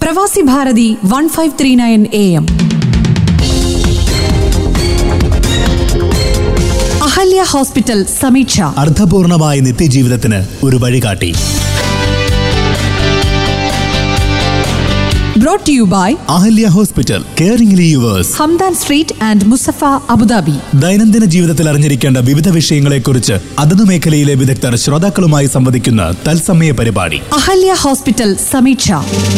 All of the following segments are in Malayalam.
പ്രവാസി Bharathi one five three nine A M Ahalya hospital Sameeksha അർത്ഥപൂർണമായ നിത്യജീവിതത്തിന് ഒരു വഴികാട്ടി brought you by Ahalya hospital caring yours Hamdan street and Musaffah Abu Dhabi ദൈനംദിന ജീവിതത്തിൽ അറിഞ്ഞിരിക്കേണ്ട വിവിധ വിഷയങ്ങളെക്കുറിച്ച് അതത് മേഖലയിലെ വിദഗ്ധർ ശ്രോതാക്കളുമായി സംവദിക്കുന്ന തത്സമയ പരിപാടി അഹല്യ ഹോസ്പിറ്റൽ സമീക്ഷ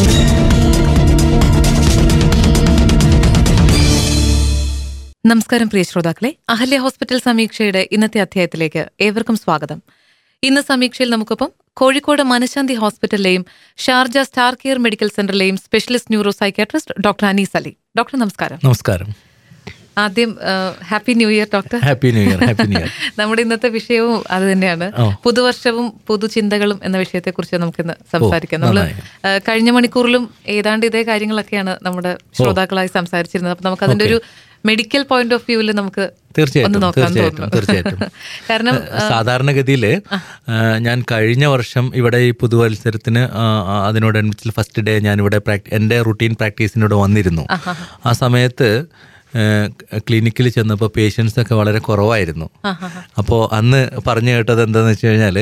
നമസ്കാരം പ്രിയ ശ്രോതാക്കളെ അഹല്യ ഹോസ്പിറ്റൽ സമീക്ഷയുടെ ഇന്നത്തെ അധ്യായത്തിലേക്ക് ഏവർക്കും സ്വാഗതം ഇന്ന് സമീക്ഷയിൽ നമുക്കൊപ്പം കോഴിക്കോട് മനശാന്തി ഹോസ്പിറ്റലിലെയും ഷാർജ സ്റ്റാർ കെയർ മെഡിക്കൽ സെന്ററിലെയും specialist neuro psychiatrist doctor Anees Ali doctor നമസ്കാരം നമസ്കാരം ആദ്യം happy new year doctor happy new year happy new year നമ്മുടെ ഇന്നത്തെ വിഷയവും അത് തന്നെയാണ് ഓ. പുതുവർഷവും പുതുചിന്തകളും എന്ന വിഷയത്തെക്കുറിച്ച് നമുക്കിന്ന് സംസാരിക്കാം നമ്മൾ നന്നായി. കഴിഞ്ഞ മണിക്കൂറിലും ഏതാണ്ട് ഇതേ കാര്യങ്ങളൊക്കെയാണ് നമ്മുടെ ശ്രോതാക്കളായി സംസാരിച്ചിരുന്നത് അപ്പൊ നമുക്ക് അതിന്റെ ഒരു മെഡിക്കൽ പോയിന്റ് ഓഫ് വ്യൂവിൽ നമുക്ക് ഒന്ന് തീർച്ചയായിട്ടും നോക്കാൻ തീർച്ചയായിട്ടും തോന്നുന്നു തീർച്ചയായിട്ടും കാരണം സാധാരണഗതിയിൽ ഞാൻ കഴിഞ്ഞ വർഷം ഇവിടെ ഈ പുതുവത്സരത്തിന് ആ, ആ, അതിനോടനുബന്ധിച്ച് ഫസ്റ്റ് ഡേ ഞാൻ ഇവിടെ എൻ്റെ റുട്ടീൻ പ്രാക്ടീസിനോട് വന്നിരുന്നു ആ സമയത്ത് ക്ലിനിക്കിൽ ചെന്നപ്പോൾ പേഷ്യൻസ് ഒക്കെ വളരെ കുറവായിരുന്നു അപ്പോൾ അന്ന് പറഞ്ഞു കേട്ടത് എന്താണെന്ന് വെച്ച് കഴിഞ്ഞാൽ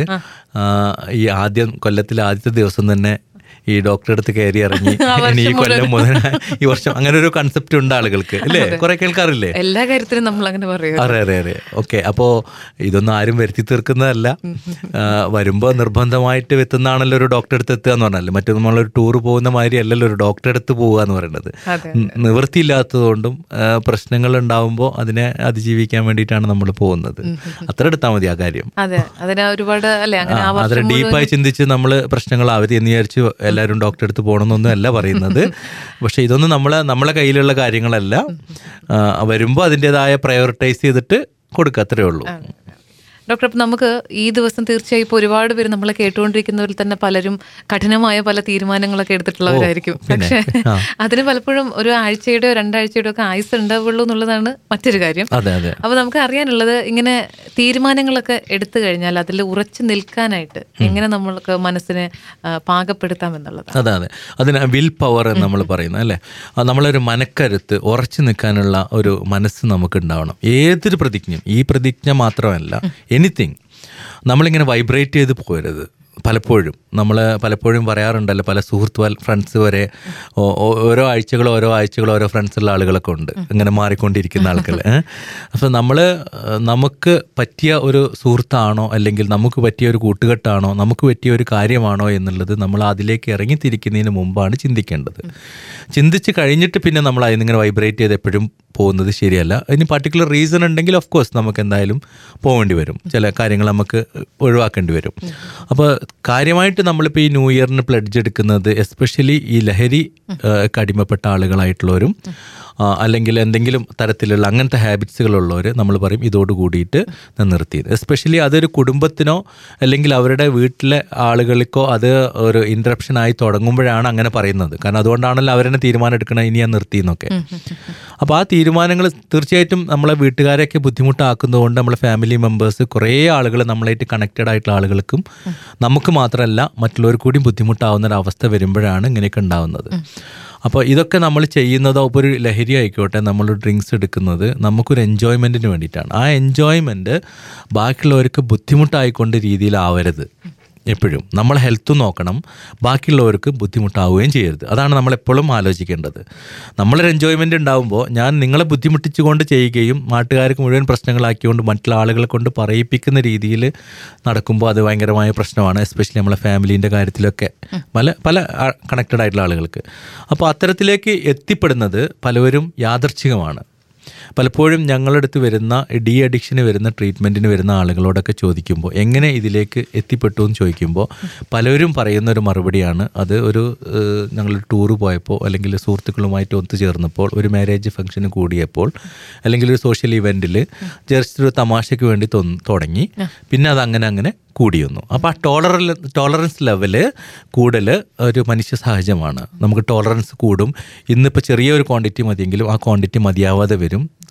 ഈ ആദ്യം കൊല്ലത്തിലെ ആദ്യത്തെ ദിവസം തന്നെ ഈ ഡോക്ടറെ അടുത്ത് കയറി ഇറങ്ങി ഇനി ഈ കൊല്ലം മുതൽ ഈ വർഷം അങ്ങനെ ഒരു കൺസെപ്റ്റ് ഉണ്ട് ആളുകൾക്ക് അല്ലേ കുറെ കേൾക്കാറില്ലേ എല്ലാ കാര്യത്തിലും നമ്മൾ അങ്ങനെ പറയും അതെ അതെ അതെ ഓക്കെ അപ്പോൾ ഇതൊന്നും ആരും വരുത്തി തീർക്കുന്നതല്ല ആ, വരുമ്പോൾ നിർബന്ധമായിട്ട് എത്തുന്നതാണല്ലോ ഒരു ഡോക്ടറെ അടുത്ത് എത്തുക എന്ന് പറഞ്ഞാൽ മറ്റു നമ്മളൊരു ടൂർ പോകുന്ന മാതിരി അല്ലല്ലോ ഒരു ഡോക്ടറെ അടുത്ത് പോവുക എന്ന് പറയുന്നത് അതെ, ന- നിവൃത്തിയില്ലാത്തതുകൊണ്ടും ആ, പ്രശ്നങ്ങൾ ഉണ്ടാവുമ്പോൾ അതിനെ അതിജീവിക്കാൻ വേണ്ടിയിട്ടാണ് നമ്മൾ പോകുന്നത് അത്ര എടുത്താൽ മതി ആ കാര്യം അതെ അതിന് ഒരുപാട് അല്ലെ അങ്ങനെ ആ ആ, അതിന് വർഷം ഡീപ്പായി ചിന്തിച്ച് നമ്മൾ പ്രശ്നങ്ങൾ അവധി എന്ന് വിചാരിച്ച് എല്ലാവരും ഡോക്ടറെ അടുത്ത് പോകണമെന്നൊന്നും അല്ല പറയുന്നത് പക്ഷെ ഇതൊന്നും നമ്മളെ നമ്മളെ കയ്യിലുള്ള കാര്യങ്ങളല്ല ആ, വരുമ്പോൾ അതിൻ്റെതായ പ്രയോറിറ്റൈസ് ചെയ്തിട്ട് കൊടുക്കുക അത്രേ ഉള്ളൂ ഡോക്ടർ അപ്പം നമുക്ക് ഈ ദിവസം തീർച്ചയായും ഇപ്പോൾ ഒരുപാട് പേര് നമ്മളെ കേട്ടുകൊണ്ടിരിക്കുന്നവരിൽ തന്നെ പലരും കഠിനമായ പല തീരുമാനങ്ങളൊക്കെ എടുത്തിട്ടുള്ളവരായിരിക്കും പിന്നെ. പക്ഷെ ആ. അതിന് പലപ്പോഴും ഒരു ആഴ്ചയുടെയോ രണ്ടാഴ്ചയുടെയോ ഒക്കെ ആയുസ് ഉണ്ടാവുള്ളൂ എന്നുള്ളതാണ് മറ്റൊരു കാര്യം അതെ അതെ അപ്പൊ നമുക്ക് അറിയാനുള്ളത് ഇങ്ങനെ തീരുമാനങ്ങളൊക്കെ എടുത്തു കഴിഞ്ഞാൽ അതിൽ ഉറച്ചു നിൽക്കാനായിട്ട് എങ്ങനെ നമ്മൾക്ക് മനസ്സിനെ ആ, പാകപ്പെടുത്താം എന്നുള്ളതാണ് അതെ അതെ അതിന് വിൽ പവർ എന്ന് നമ്മൾ പറയുന്നത് അല്ലേ അത് നമ്മളൊരു മനക്കരുത്ത് ഉറച്ചു നിൽക്കാനുള്ള ഒരു മനസ്സ് നമുക്ക് ഉണ്ടാവണം ഏതൊരു പ്രതിജ്ഞയും ഈ പ്രതിജ്ഞ മാത്രമല്ല എനിത്തിങ് നമ്മളിങ്ങനെ വൈബ്രേറ്റ് ചെയ്ത് പോരുത് പലപ്പോഴും നമ്മൾ പലപ്പോഴും പറയാറുണ്ടല്ലോ പല സുഹൃത്ത് വൽ- ഫ്രണ്ട്സ് വരെ ഓ- ഓ- ഓരോ ആഴ്ചകളോ ഓരോ ആഴ്ചകളോ ഓരോ ഫ്രണ്ട്സുള്ള ആളുകളൊക്കെ ഉണ്ട് ഇങ്ങനെ മാറിക്കൊണ്ടിരിക്കുന്ന ആളുകൾ അപ്പോൾ നമ്മൾ നമുക്ക് പറ്റിയ ഒരു സുഹൃത്താണോ അല്ലെങ്കിൽ നമുക്ക് പറ്റിയ ഒരു കൂട്ടുകെട്ടാണോ നമുക്ക് പറ്റിയ ഒരു കാര്യമാണോ എന്നുള്ളത് നമ്മൾ അതിലേക്ക് ഇറങ്ങിത്തിരിക്കുന്നതിന് മുമ്പാണ് ചിന്തിക്കേണ്ടത് ചിന്തിച്ച് കഴിഞ്ഞിട്ട് പിന്നെ നമ്മൾ അതിൽ ഇങ്ങനെ വൈബ്രേറ്റ് ചെയ്ത് എപ്പോഴും പോകുന്നത് ശരിയല്ല അതിന് പർട്ടിക്കുലർ റീസൺ ഉണ്ടെങ്കിൽ ഓഫ് കോഴ്സ് നമുക്ക് എന്തായാലും പോകേണ്ടി വരും ചില കാര്യങ്ങൾ നമുക്ക് ഒഴിവാക്കേണ്ടി വരും അപ്പോൾ കാര്യമായിട്ട് നമ്മളിപ്പോൾ ഈ ന്യൂ ഇയറിന് പ്ലഡ്ജ് എടുക്കുന്നത് എസ്പെഷ്യലി ഈ ലഹരി ആ, ക്ക് അടിമപ്പെട്ട ആളുകളായിട്ടുള്ളവരും ആ, അല്ലെങ്കിൽ എന്തെങ്കിലും തരത്തിലുള്ള അങ്ങനത്തെ ഹാബിറ്റ്സുകളുള്ളവർ നമ്മൾ പറയും ഇതോട് കൂടിയിട്ട് നിർത്തിയത് എസ്പെഷ്യലി അതൊരു കുടുംബത്തിനോ അല്ലെങ്കിൽ അവരുടെ വീട്ടിലെ ആളുകൾക്കോ അത് ഒരു ഇൻട്രപ്ഷൻ ആയി തുടങ്ങുമ്പോഴാണ് അങ്ങനെ പറയുന്നത് കാരണം അതുകൊണ്ടാണല്ലോ അവരെന്നെ തീരുമാനം എടുക്കണം ഇനി ഞാൻ നിർത്തി എന്നൊക്കെ അപ്പോൾ ആ തീരുമാനങ്ങൾ തീർച്ചയായിട്ടും നമ്മളെ വീട്ടുകാരെയൊക്കെ ബുദ്ധിമുട്ടാക്കുന്നതുകൊണ്ട് നമ്മളെ ഫാമിലി മെമ്പേഴ്സ് കുറേ ആളുകൾ നമ്മളായിട്ട് കണക്റ്റഡ് ആയിട്ടുള്ള ആളുകൾക്കും നമുക്ക് മാത്രമല്ല മറ്റുള്ളവർ കൂടി ബുദ്ധിമുട്ടാവുന്ന ഒരു അവസ്ഥ വരുമ്പോഴാണ് ഇങ്ങനെയൊക്കെ ഉണ്ടാവുന്നത് അപ്പോൾ ഇതൊക്കെ നമ്മൾ ചെയ്യുന്നതോ ഇപ്പോൾ ഒരു ലഹരി ആയിക്കോട്ടെ നമ്മൾ ഡ്രിങ്ക്സ് എടുക്കുന്നത് നമുക്കൊരു എൻജോയ്മെൻറ്റിന് വേണ്ടിയിട്ടാണ് ആ എൻജോയ്മെൻറ്റ് ബാക്കിയുള്ളവർക്ക് ബുദ്ധിമുട്ടായിക്കൊണ്ട് രീതിയിലാവരുത് എപ്പോഴും നമ്മൾ ഹെൽത്ത് നോക്കണം ബാക്കിയുള്ളവർക്ക് ബുദ്ധിമുട്ടാവുകയും ചെയ്യരുത് അതാണ് നമ്മൾ എപ്പോഴും ആലോചിക്കേണ്ടത് നമ്മളൊരു എൻജോയ്മെൻ്റ് ഉണ്ടാകുമ്പോൾ ഞാൻ നിങ്ങളെ ബുദ്ധിമുട്ടിച്ചുകൊണ്ട് ചെയ്യുകയും നാട്ടുകാർക്ക് മുഴുവൻ പ്രശ്നങ്ങളാക്കിക്കൊണ്ട് മറ്റുള്ള ആളുകളെ കൊണ്ട് പറയിപ്പിക്കുന്ന രീതിയിൽ നടക്കുമ്പോൾ അത് ഭയങ്കരമായ പ്രശ്നമാണ് എസ്പെഷ്യലി നമ്മളെ ഫാമിലീൻ്റെ കാര്യത്തിലൊക്കെ പല പല കണക്റ്റഡ് ആയിട്ടുള്ള ആളുകൾക്ക് അപ്പോൾ അത്തരത്തിലേക്ക് എത്തിപ്പെടുന്നത് പലവരും യാദർച്ഛികമാണ് പലപ്പോഴും ഞങ്ങളുടെ അടുത്ത് വരുന്ന ഡി അഡിക്ഷന് വരുന്ന ട്രീറ്റ്മെൻറ്റിന് വരുന്ന ആളുകളോടൊക്കെ ചോദിക്കുമ്പോൾ എങ്ങനെ ഇതിലേക്ക് എത്തിപ്പെട്ടു എന്ന് ചോദിക്കുമ്പോൾ പലരും പറയുന്ന ഒരു മറുപടിയാണ് അത് ഒരു ഏഹ്, ഞങ്ങൾ ടൂറ് പോയപ്പോൾ അല്ലെങ്കിൽ സുഹൃത്തുക്കളുമായിട്ട് ഒത്തുചേർന്നപ്പോൾ ഒരു മാരേജ് ഫംഗ്ഷന് കൂടിയപ്പോൾ അല്ലെങ്കിൽ ഒരു സോഷ്യൽ ഇവൻറ്റിൽ ജസ്റ്റ് ഒരു തമാശയ്ക്ക് വേണ്ടി തൊന്ന് തുടങ്ങി പിന്നെ അത് അങ്ങനെ അങ്ങനെ കൂടി വന്നു അപ്പോൾ ആ ടോളറൽ ടോളറൻസ് ലെവല് കൂടൽ ഒരു മനുഷ്യ സഹജമാണ് നമുക്ക് ടോളറൻസ് കൂടും ഇന്നിപ്പോൾ ചെറിയൊരു ക്വാണ്ടിറ്റി മതിയെങ്കിലും ആ ക്വാണ്ടിറ്റി മതിയാവാതെ വരും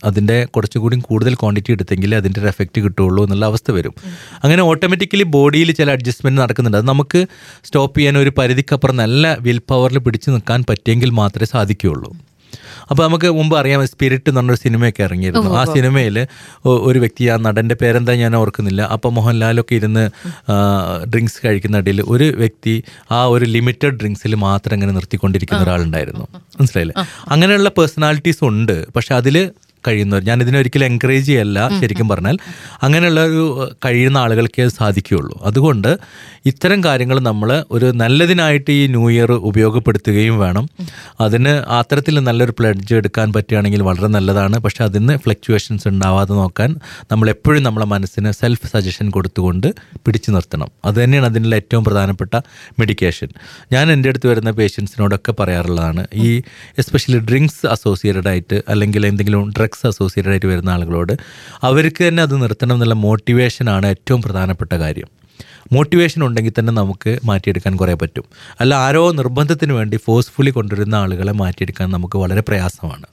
അതിൻ്റെ കുറച്ചുകൂടി കൂടുതൽ ക്വാണ്ടിറ്റി എടുത്തെങ്കിൽ അതിൻ്റെ ഒരു എഫക്റ്റ് കിട്ടുള്ളൂ എന്നുള്ള അവസ്ഥ വരും അങ്ങനെ ഓട്ടോമാറ്റിക്കലി ബോഡിയിൽ ചില അഡ്ജസ്റ്റ്മെൻറ്റ് നടക്കുന്നുണ്ട് അത് നമുക്ക് സ്റ്റോപ്പ് ചെയ്യാൻ ഒരു പരിധിക്കപ്പുറം നല്ല വിൽ പവറിൽ പിടിച്ചു നിൽക്കാൻ പറ്റിയെങ്കിൽ മാത്രമേ സാധിക്കുകയുള്ളൂ അപ്പോൾ നമുക്ക് മുമ്പ് അറിയാം സ്പിരിറ്റ് എന്ന് പറഞ്ഞൊരു സിനിമയൊക്കെ ഇറങ്ങിയിരുന്നു ആ സിനിമയിൽ ഒരു വ്യക്തി ആ നടൻ്റെ പേരെന്താ ഞാൻ ഓർക്കുന്നില്ല അപ്പോൾ മോഹൻലാലൊക്കെ ഇരുന്ന് ഡ്രിങ്ക്സ് കഴിക്കുന്ന ഇടയിൽ ഒരു വ്യക്തി ആ ഒരു ലിമിറ്റഡ് ഡ്രിങ്ക്സിൽ മാത്രം ഇങ്ങനെ നിർത്തിക്കൊണ്ടിരിക്കുന്ന ഒരാളുണ്ടായിരുന്നു മനസ്സിലായില്ലേ അങ്ങനെയുള്ള പേഴ്സണാലിറ്റീസ് ഉണ്ട് പക്ഷെ അതിൽ കഴിയുന്നവർ ഞാൻ ഇതിനെ ഒരിക്കലും എൻകറേജ് ചെയ്യല്ല ശരിക്കും പറഞ്ഞാൽ അങ്ങനെയുള്ള ഒരു കഴിയുന്ന ആളുകൾക്കേ അത് സാധിക്കുകയുള്ളൂ അതുകൊണ്ട് ഇത്തരം കാര്യങ്ങൾ നമ്മൾ ഒരു നല്ലതിനായിട്ട് ഈ ന്യൂ ഇയർ ഉപയോഗപ്പെടുത്തുകയും വേണം അതിന് അത്തരത്തിൽ നല്ലൊരു പ്ലഡ്ജ് എടുക്കാൻ പറ്റുകയാണെങ്കിൽ വളരെ നല്ലതാണ് പക്ഷെ അതിന് ഫ്ലക്ച്വേഷൻസ് ഉണ്ടാവാതെ നോക്കാൻ നമ്മൾ എപ്പോഴും നമ്മളെ മനസ്സിന് സെൽഫ് സജഷൻ കൊടുത്തുകൊണ്ട് പിടിച്ചു നിർത്തണം അത് തന്നെയാണ് അതിനുള്ള ഏറ്റവും പ്രധാനപ്പെട്ട മെഡിക്കേഷൻ ഞാൻ എൻ്റെ അടുത്ത് വരുന്ന പേഷ്യൻസിനോടൊക്കെ പറയാറുള്ളതാണ് ഈ എസ്പെഷ്യലി ഡ്രിങ്ക്സ് അസോസിയേറ്റഡ് ആയിട്ട് അല്ലെങ്കിൽ എന്തെങ്കിലും ഡ്രഗ്സ് അസോസിയേറ്റഡ് ആയിട്ട് വരുന്ന ആളുകളോട് അവർക്ക് തന്നെ അത് നിർത്തണം എന്നുള്ള മോട്ടിവേഷനാണ് ഏറ്റവും പ്രധാനപ്പെട്ട കാര്യം മോട്ടിവേഷൻ ഉണ്ടെങ്കിൽ തന്നെ നമുക്ക് മാറ്റിയെടുക്കാൻ കുറേ പറ്റും അല്ല ആരോ നിർബന്ധത്തിന് വേണ്ടി ഫോഴ്സ്ഫുള്ളി കൊണ്ടുവരുന്ന ആളുകളെ മാറ്റിയെടുക്കാൻ നമുക്ക് വളരെ പ്രയാസമാണ്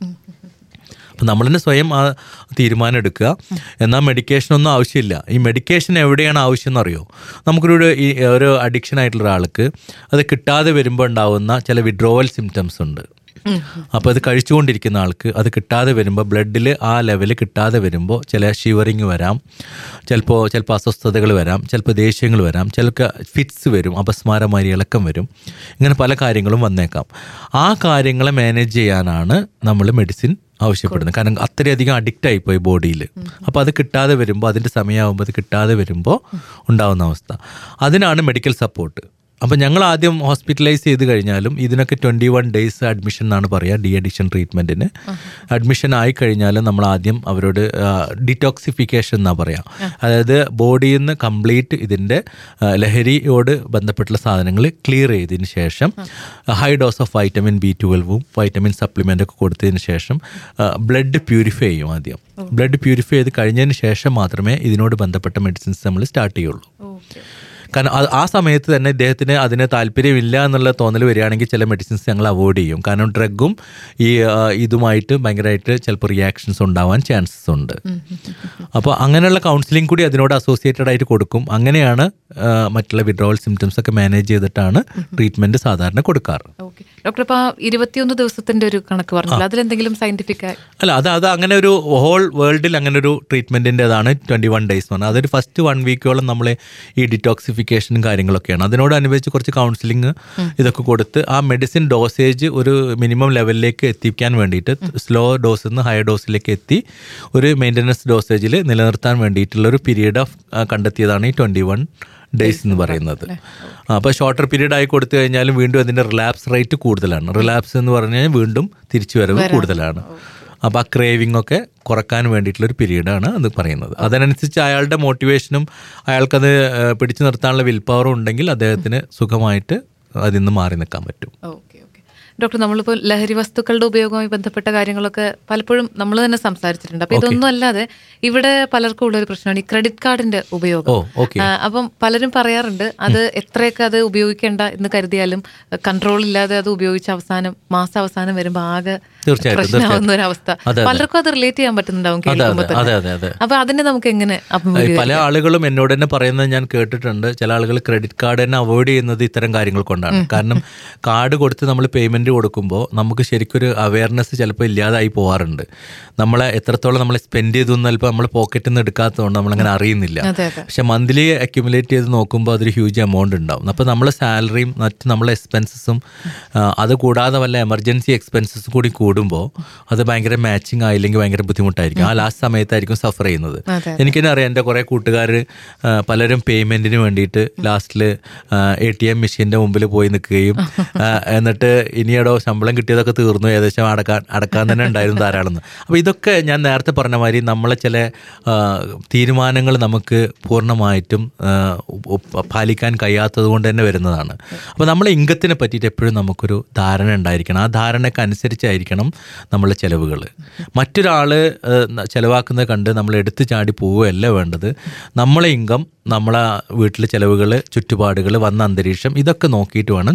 അപ്പം നമ്മൾ തന്നെ സ്വയം ആ തീരുമാനം എടുക്കുക എന്നാൽ മെഡിക്കേഷനൊന്നും ആവശ്യമില്ല ഈ മെഡിക്കേഷൻ എവിടെയാണ് ആവശ്യം എന്നറിയോ നമുക്കൊരു ഈ ഒരു അഡിക്ഷൻ ആയിട്ടുള്ള ഒരാൾക്ക് അത് കിട്ടാതെ വരുമ്പോൾ ഉണ്ടാവുന്ന ചില വിഡ്രോവൽ സിംറ്റംസ് ഉണ്ട് അപ്പോൾ അത് കഴിച്ചുകൊണ്ടിരിക്കുന്ന ആൾക്ക് അത് കിട്ടാതെ വരുമ്പോൾ ബ്ലഡിൽ ആ ലെവൽ കിട്ടാതെ വരുമ്പോൾ ചില ഷിവറിങ് വരാം ചിലപ്പോൾ ചിലപ്പോൾ അസ്വസ്ഥതകൾ വരാം ചിലപ്പോൾ ദേഷ്യങ്ങൾ വരാം ചിലപ്പോൾ ഫിറ്റ്സ് വരും അപസ്മാരമാരി ഇളക്കം വരും ഇങ്ങനെ പല കാര്യങ്ങളും വന്നേക്കാം ആ കാര്യങ്ങളെ മാനേജ് ചെയ്യാനാണ് നമ്മൾ മെഡിസിൻ ആവശ്യപ്പെടുന്നത് കാരണം അത്രയധികം അഡിക്റ്റ് ആയിപ്പോയി ബോഡിയിൽ അപ്പോൾ അത് കിട്ടാതെ വരുമ്പോൾ അതിൻ്റെ സമയമാകുമ്പോൾ അത് കിട്ടാതെ വരുമ്പോൾ ഉണ്ടാകുന്ന അവസ്ഥ അതിനാണ് മെഡിക്കൽ സപ്പോർട്ട് അപ്പം ഞങ്ങൾ ആദ്യം ഹോസ്പിറ്റലൈസ് ചെയ്ത് കഴിഞ്ഞാലും ഇതിനൊക്കെ ട്വൻറ്റി വൺ ഡേയ്സ് അഡ്മിഷൻ എന്നാണ് പറയുക ഡി അഡിക്ഷൻ ട്രീറ്റ്മെൻറ്റിന് അഡ്മിഷൻ ആയി കഴിഞ്ഞാൽ നമ്മൾ ആദ്യം അവരോട് ഡിറ്റോക്സിഫിക്കേഷൻ എന്നാണ് പറയുക അതായത് ബോഡിയിൽ നിന്ന് കംപ്ലീറ്റ് ഇതിൻ്റെ ആ, ലഹരിയോട് ബന്ധപ്പെട്ടുള്ള സാധനങ്ങൾ ക്ലിയർ ചെയ്തതിന് ശേഷം high dose of vitamin B ട്വൽവും വൈറ്റമിൻ സപ്ലിമെൻ്റ് ഒക്കെ കൊടുത്തതിന് ശേഷം ബ്ലഡ് പ്യൂരിഫൈ ചെയ്യും ആദ്യം ബ്ലഡ് പ്യൂരിഫൈ ചെയ്ത് കഴിഞ്ഞതിന് ശേഷം മാത്രമേ ഇതിനോട് ബന്ധപ്പെട്ട മെഡിസിൻസ് നമ്മൾ സ്റ്റാർട്ട് ചെയ്യുള്ളൂ കാരണം ആ- ആ സമയത്ത് തന്നെ ഇദ്ദേഹത്തിന് അതിന് താല്പര്യമില്ല എന്നുള്ള തോന്നൽ വരികയാണെങ്കിൽ ചില മെഡിസിൻസ് ഞങ്ങൾ അവോയ്ഡ് ചെയ്യും കാരണം ഡ്രഗും ഈ ആ, ഇതുമായിട്ട് ഭയങ്കരമായിട്ട് ചിലപ്പോൾ റിയാക്ഷൻസ് ഉണ്ടാവാൻ ചാൻസസ് ഉണ്ട് അപ്പോൾ അങ്ങനെയുള്ള കൗൺസിലിംഗ് കൂടി അതിനോട് അസോസിയേറ്റഡ് ആയിട്ട് കൊടുക്കും അങ്ങനെയാണ് ആ, മറ്റുള്ള വിഡ്രോവൽ സിംറ്റംസ് ഒക്കെ മാനേജ് ചെയ്തിട്ടാണ് ട്രീറ്റ്മെൻറ്റ് സാധാരണ കൊടുക്കാറ് ഓക്കെ ഡോക്ടർ ഇപ്പൊ ആ ഇരുപത്തിയൊന്ന് ദിവസത്തിന്റെ ഒരു കണക്ക് പറഞ്ഞില്ല അതിലെന്തെങ്കിലും സയന്റിഫിക് അല്ല അത് അത് അങ്ങനെ ഒരു ഹോൾ വേൾഡിൽ അങ്ങനെ ഒരു ട്രീറ്റ്മെൻറ്റിൻ്റെതാണ് ട്വൻറ്റി വൺ ഡേയ്സ് പറഞ്ഞത് അതൊരു ഫസ്റ്റ് വൺ വീക്കോളം നമ്മൾ ഈ ഡിറ്റോക്സിഫിക്കേഷനും കാര്യങ്ങളൊക്കെയാണ് അതിനോടനുബന്ധിച്ച് കുറച്ച് കൗൺസിലിംഗ് ഇതൊക്കെ കൊടുത്ത് ആ മെഡിസിൻ ഡോസേജ് ഒരു മിനിമം ലെവലിലേക്ക് എത്തിക്കാൻ വേണ്ടിയിട്ട് സ്ലോ ഡോസിൽ നിന്ന് ഹയർ ഡോസിലേക്ക് എത്തി ഒരു മെയിൻ്റനൻസ് ഡോസേജിൽ നിലനിർത്താൻ വേണ്ടിയിട്ടുള്ള ഒരു പീരീഡ് ഓഫ് കണ്ടെത്തിയതാണ് ഈ ട്വൻറ്റി വൺ ഡേയ്സ് എന്ന് പറയുന്നത് അപ്പോൾ ഷോർട്ടർ പീരീഡ് ആയി കൊടുത്തു കഴിഞ്ഞാലും വീണ്ടും അതിൻ്റെ റിലാപ്സ് റേറ്റ് കൂടുതലാണ് റിലാപ്സ് എന്ന് പറഞ്ഞു കഴിഞ്ഞാൽ വീണ്ടും തിരിച്ചു വരവ് കൂടുതലാണ് അപ്പോൾ ആ ക്രേവിംഗ് ഒക്കെ കുറക്കാൻ വേണ്ടിയിട്ടുള്ള ഒരു പീരീഡാണ് അത് പറയുന്നത് അതിനനുസരിച്ച് അയാളുടെ മോട്ടിവേഷനും അയാൾക്കത് ഏഹ്, പിടിച്ചു നിർത്താനുള്ള വിൽ പവറും ഉണ്ടെങ്കിൽ അദ്ദേഹത്തിന് സുഖമായിട്ട് അതിൽ നിന്ന് മാറി നിൽക്കാൻ പറ്റും ഓക്കെ ഓക്കെ ഡോക്ടർ നമ്മളിപ്പോൾ ലഹരി വസ്തുക്കളുടെ ഉപയോഗവുമായി ബന്ധപ്പെട്ട കാര്യങ്ങളൊക്കെ പലപ്പോഴും നമ്മൾ തന്നെ സംസാരിച്ചിട്ടുണ്ട് അപ്പൊ ഇതൊന്നും അല്ലാതെ ഇവിടെ പലർക്കും ഉള്ള ഒരു പ്രശ്നമാണ് ഈ ക്രെഡിറ്റ് കാർഡിന്റെ ഉപയോഗം ഓ ഓക്കെ ആ, അപ്പം പലരും പറയാറുണ്ട് അത് എത്രയൊക്കെ അത് ഉപയോഗിക്കേണ്ട എന്ന് കരുതിയാലും കൺട്രോൾ ഇല്ലാതെ അത് ഉപയോഗിച്ച് അവസാനം മാസം അവസാനം വരുമ്പോൾ ആകെ തീർച്ചയായിട്ടും, പ്രശ്നമാവുന്ന ഒരു അവസ്ഥ അതെ, അതെ. പലർക്കും അത് റിലേറ്റ് ചെയ്യാൻ പറ്റുന്നുണ്ടാവും അതെ കേൾക്കുമ്പോൾ അതെ തന്നെ അതെ അതെ അപ്പൊ അതിനെ നമുക്ക് എങ്ങനെ ഈ അഭിമുഖീകരിക്കാം പല ആളുകളും എന്നോട് തന്നെ പറയുന്നത് ഞാൻ കേട്ടിട്ടുണ്ട് ചില ആളുകൾ ക്രെഡിറ്റ് കാർഡ് തന്നെ അവോയ്ഡ് ചെയ്യുന്നത് ഇത്തരം കാര്യങ്ങൾ കൊണ്ടാണ് കാരണം കാർഡ് കൊടുത്ത് നമ്മൾ പേയ്മെന്റ് കൊടുക്കുമ്പോൾ നമുക്ക് ശരിക്കൊരു അവയർനെസ് ചിലപ്പോൾ ഇല്ലാതായി പോകാറുണ്ട് നമ്മളെ എത്രത്തോളം നമ്മൾ സ്പെൻഡ് ചെയ്തു എന്ന് ചിലപ്പോൾ നമ്മൾ പോക്കറ്റിൽ നിന്ന് എടുക്കാത്തതുകൊണ്ട് നമ്മളങ്ങനെ അറിയുന്നില്ല അതെ അതെ പക്ഷെ മന്ത്ലി അക്യുമുലേറ്റ് ചെയ്ത് നോക്കുമ്പോൾ അതൊരു ഹ്യൂജ് എമൗണ്ട് ഉണ്ടാവും അപ്പോൾ നമ്മളെ സാലറിയും മറ്റ് നമ്മളെ എക്സ്പെൻസസും അത് കൂടാതെ വല്ല എമർജൻസി എക്സ്പെൻസസ് കൂടി കൂടുമ്പോൾ അത് ഭയങ്കര മാച്ചിങ് ആയില്ലെങ്കിൽ ഭയങ്കര ബുദ്ധിമുട്ടായിരിക്കും ആ ലാസ്റ്റ് സമയത്തായിരിക്കും സഫർ ചെയ്യുന്നത് അതെ. എനിക്കെന്നെ അറിയാം എൻ്റെ കുറേ കൂട്ടുകാർ പലരും പേയ്മെൻറ്റിന് വേണ്ടിയിട്ട് ലാസ്റ്റിൽ എ ടി എം മെഷീൻ്റെ മുമ്പിൽ പോയി നിൽക്കുകയും ആ, എന്നിട്ട് ഇനിയടോ ശമ്പളം കിട്ടിയതൊക്കെ തീർന്നു ഏകദേശം അടക്കാൻ അടക്കാൻ തന്നെ ഉണ്ടായിരുന്നു ധാരാളം അപ്പോൾ ഇതൊക്കെ ഞാൻ നേരത്തെ പറഞ്ഞ മാതിരി നമ്മളെ ചില ആ, തീരുമാനങ്ങൾ നമുക്ക് പൂർണ്ണമായിട്ടും ആ, ഉ- പാലിക്കാൻ കഴിയാത്തത് കൊണ്ട് തന്നെ വരുന്നതാണ് അപ്പോൾ നമ്മളെ ഇംഗത്തിനെ പറ്റിയിട്ട് എപ്പോഴും നമുക്കൊരു ധാരണ ഉണ്ടായിരിക്കണം ആ ധാരണയ്ക്ക് അനുസരിച്ചായിരിക്കണം നമ്മളെ ചിലവുകൾ മറ്റൊരാൾ ചിലവാക്കുന്നത് കണ്ട് നമ്മൾ എടുത്തു ചാടി പോവുകയല്ല വേണ്ടത് നമ്മളെ ഇൻകം നമ്മളെ വീട്ടിലെ ചിലവുകൾ ചുറ്റുപാടുകൾ വന്ന അന്തരീക്ഷം ഇതൊക്കെ നോക്കിയിട്ട് വേണം